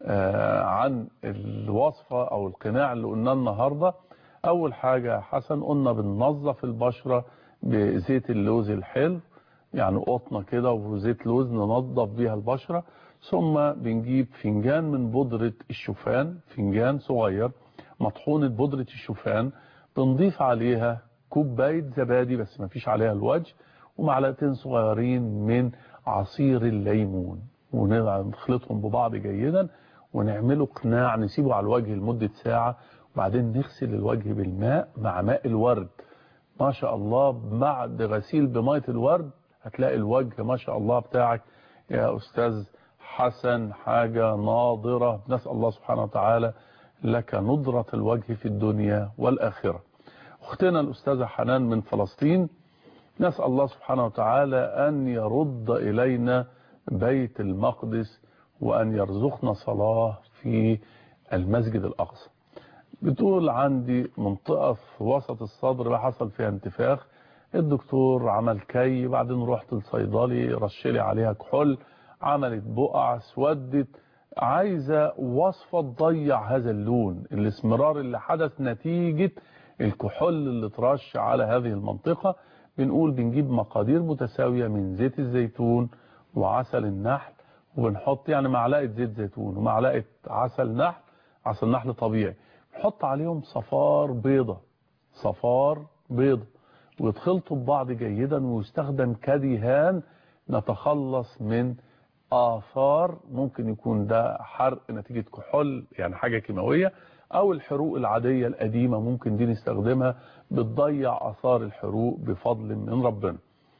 S1: عن الوصفة او القناع اللي قلنا النهاردة اول حاجة يا حسن قلنا بننظف البشرة بزيت اللوز الحلو يعني قطنة كده وزيت لوز ننظف بيها البشرة ثم بنجيب فنجان من بودرة الشوفان فنجان صغير مطحونة بودرة الشوفان بنضيف عليها كوباية زبادي بس ما فيش عليها الوجه ومعلقتين صغيرين من عصير الليمون ونخلطهم ببعض جيدا ونعمله قناع نسيبه على الوجه لمدة ساعة وبعدين نغسل الوجه بالماء مع ماء الورد ما شاء الله بعد غسيل بمية الورد هتلاقي الوجه ما شاء الله بتاعك يا أستاذ حسن حاجة ناظرة نسأل الله سبحانه وتعالى لك نضرة الوجه في الدنيا والآخرة أختنا الأستاذة حنان من فلسطين نسأل الله سبحانه وتعالى أن يرد إلينا بيت المقدس وأن يرزقنا صلاة في المسجد الأقصى بتقول عندي منطقة في وسط الصدر بقى حصل فيها انتفاخ الدكتور عمل كي بعدين رحت للصيدلي رشلي عليها كحول عملت بقع اسودت عايزة وصفة تضيع هذا اللون الاسمرار اللي حدث نتيجة الكحول اللي ترش على هذه المنطقة بنقول بنجيب مقادير متساوية من زيت الزيتون وعسل النحل وبنحط يعني معلقة زيت زيتون ومعلقة عسل نحل عسل نحل طبيعي نحط عليهم صفار بيضة صفار بيضة ويتخلطوا ببعض جيدا ويستخدم كدهان نتخلص من آثار ممكن يكون ده حرق نتيجة كحول يعني حاجة كيماوية أو الحروق العادية القديمة ممكن دي نستخدمها بتضيع آثار الحروق بفضل من ربنا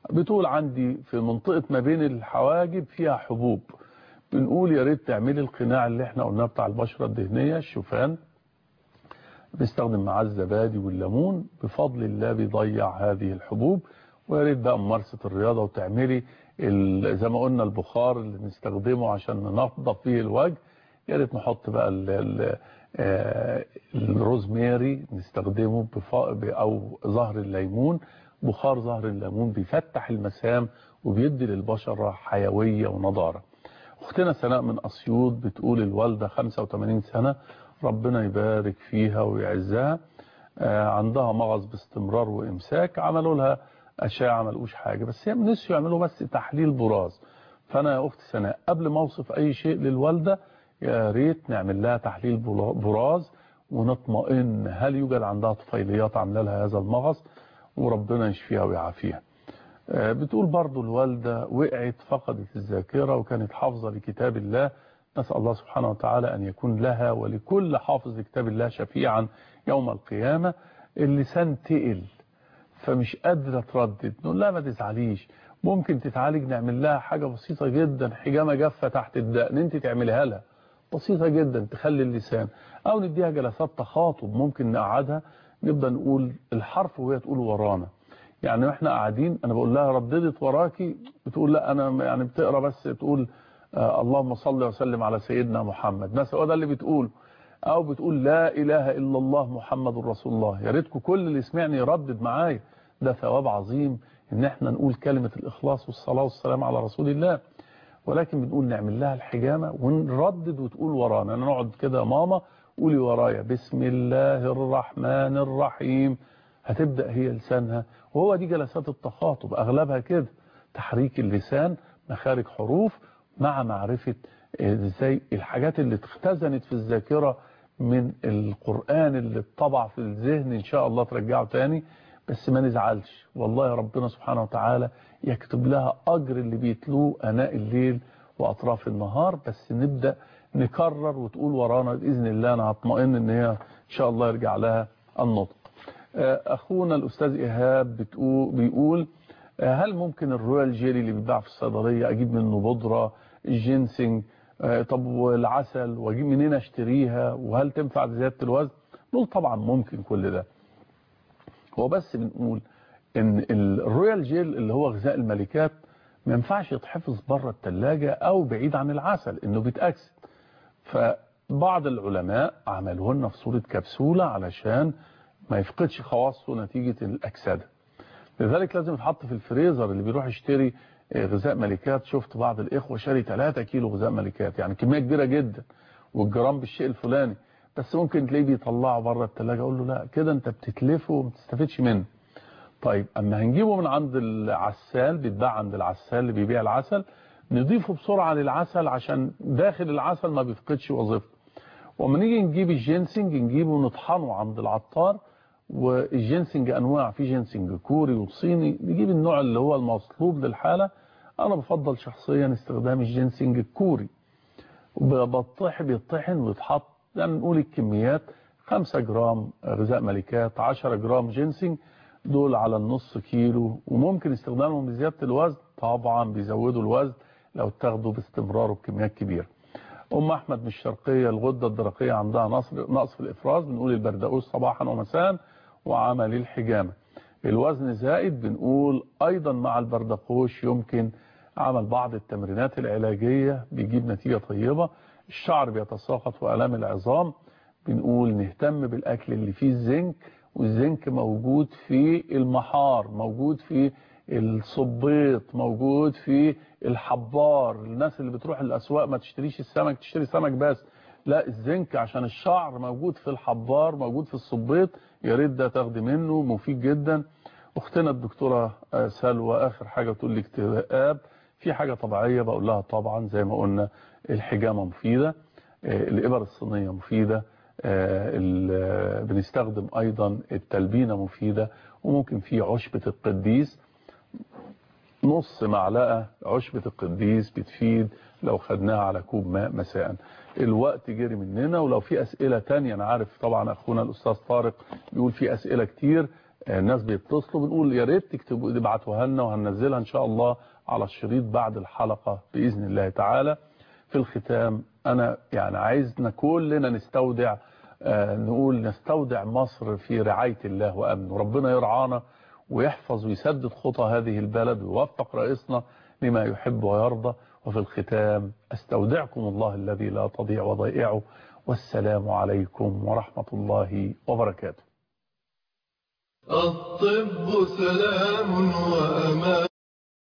S1: بتقول عندي في منطقة ما بين الحواجب فيها حبوب بنقول يا ريت تعملي القناع اللي احنا قلناه بتاع البشرة الدهنية الشوفان بنستخدم معاه الزبادي والليمون بفضل الله بيضيع هذه الحبوب ويا ريت بقى ممارسة الرياضة وتعملي ال- زي ما قلنا البخار اللي بنستخدمه عشان ننظف فيه الوجه يا ريت نحط بقى ال ال آه، الروزماري نستخدمه بف- ب- او زهر الليمون بخار زهر الليمون بيفتح المسام وبيدي للبشرة حيوية ونضارة اختنا سناء من اسيوط بتقول الوالدة 85 سنة ربنا يبارك فيها ويعزها آه، عندها مغص باستمرار وامساك عملوا لها اشعه ما لقوش حاجه بس هي نسيوا يعملوا بس تحليل براز فانا يا اخت سناء قبل ما اوصف اي شيء للوالده يا ريت نعمل لها تحليل بلا- براز ونطمئن هل يوجد عندها طفيليات عامله لها هذا المغص وربنا يشفيها ويعافيها آه، بتقول برضو الوالدة وقعت فقدت الذاكرة وكانت حافظة لكتاب الله نسأل الله سبحانه وتعالى أن يكون لها ولكل حافظ لكتاب الله شفيعا يوم القيامة اللسان تقل فمش قادرة تردد نقول لها ما تزعليش ممكن تتعالج نعمل لها حاجة بسيطة جدا حجامة جافة تحت الدقن انت تعملها لها بسيطة جدا تخلي اللسان او نديها جلسات تخاطب ممكن نقعدها نبدأ نقول الحرف وهي تقول ورانا يعني واحنا قاعدين انا بقول لها رددت وراكي بتقول لا انا يعني بتقرا بس تقول آه اللهم صل وسلم على سيدنا محمد مثلا هو ده اللي بتقول او بتقول لا اله الا الله محمد رسول الله يا ريتكم كل اللي سمعني يردد معايا ده ثواب عظيم ان احنا نقول كلمة الاخلاص والصلاة والسلام على رسول الله ولكن بنقول نعمل لها الحجامة ونردد وتقول ورانا انا نقعد كده يا ماما قولي ورايا بسم الله الرحمن الرحيم هتبدأ هي لسانها وهو دي جلسات التخاطب اغلبها كده تحريك اللسان مخارج حروف مع معرفة ازاي الحاجات اللي اختزنت في الذاكرة من القرآن اللي اتطبع في الذهن ان شاء الله ترجعه تاني بس ما نزعلش والله ربنا سبحانه وتعالى يكتب لها أجر اللي بيتلوه أناء الليل وأطراف النهار بس نبدأ نكرر وتقول ورانا بإذن الله أنا هطمئن إن هي إن شاء الله يرجع لها النطق أخونا الأستاذ إيهاب بتقول بيقول هل ممكن الرويال جيلي اللي بيتباع في الصيدلية أجيب منه بودرة الجينسينج طب والعسل وأجيب منين أشتريها وهل تنفع زيادة الوزن نقول طبعا ممكن كل ده هو بس بنقول ان الرويال جيل اللي هو غذاء الملكات ما ينفعش يتحفظ بره الثلاجة او بعيد عن العسل انه بيتأكسد فبعض العلماء عملوه لنا في صورة كبسولة علشان ما يفقدش خواصه نتيجة الأكسدة لذلك لازم يتحط في الفريزر اللي بيروح يشتري غذاء ملكات شفت بعض الإخوة شاري 3 كيلو غذاء ملكات يعني كمية كبيرة جدا والجرام بالشيء الفلاني بس ممكن تلاقيه بيطلعه بره الثلاجة اقول له لا كده انت بتتلفه وما بتستفدش منه طيب اما هنجيبه من عند العسال بيتباع عند العسال اللي بيبيع العسل نضيفه بسرعة للعسل عشان داخل العسل ما بيفقدش وظيفته وما نيجي نجيب الجينسنج نجيبه ونطحنه عند العطار والجينسنج انواع في جينسنج كوري وصيني نجيب النوع اللي هو المطلوب للحالة انا بفضل شخصيا استخدام الجينسنج الكوري بطح بيطحن ويتحط يعني نقول الكميات 5 جرام غذاء ملكات 10 جرام جينسينج دول على النص كيلو وممكن استخدامهم لزيادة الوزن طبعا بيزودوا الوزن لو اتاخدوا باستمرار وبكميات كبيرة أم أحمد من الشرقية الغدة الدرقية عندها نقص في الإفراز بنقول البردقوس صباحا ومساء وعمل الحجامة الوزن زائد بنقول أيضا مع البردقوش يمكن عمل بعض التمرينات العلاجية بيجيب نتيجة طيبة الشعر بيتساقط وألام العظام بنقول نهتم بالأكل اللي فيه الزنك والزنك موجود في المحار موجود في الصبيط موجود في الحبار الناس اللي بتروح الأسواق ما تشتريش السمك تشتري سمك بس لا الزنك عشان الشعر موجود في الحبار موجود في الصبيط يا ريت ده تاخدي منه مفيد جدا اختنا الدكتورة سلوى آخر حاجة بتقول لي اكتئاب في حاجة طبيعية بقول لها طبعا زي ما قلنا الحجامة مفيدة الإبر الصينية مفيدة بنستخدم أيضا التلبينة مفيدة وممكن في عشبة القديس نص معلقة عشبة القديس بتفيد لو خدناها على كوب ماء مساء الوقت جري مننا ولو في أسئلة تانية أنا عارف طبعا أخونا الأستاذ طارق بيقول في أسئلة كتير الناس بيتصلوا بنقول يا ريت تكتبوا تبعتوها لنا وهننزلها ان شاء الله على الشريط بعد الحلقة بإذن الله تعالى في الختام انا يعني عايزنا كلنا نستودع آه نقول نستودع مصر في رعاية الله وامنه ربنا يرعانا ويحفظ ويسدد خطى هذه البلد ويوفق رئيسنا لما يحب ويرضى وفي الختام استودعكم الله الذي لا تضيع وضيعه والسلام عليكم ورحمة الله وبركاته
S17: الطب سلام وأمان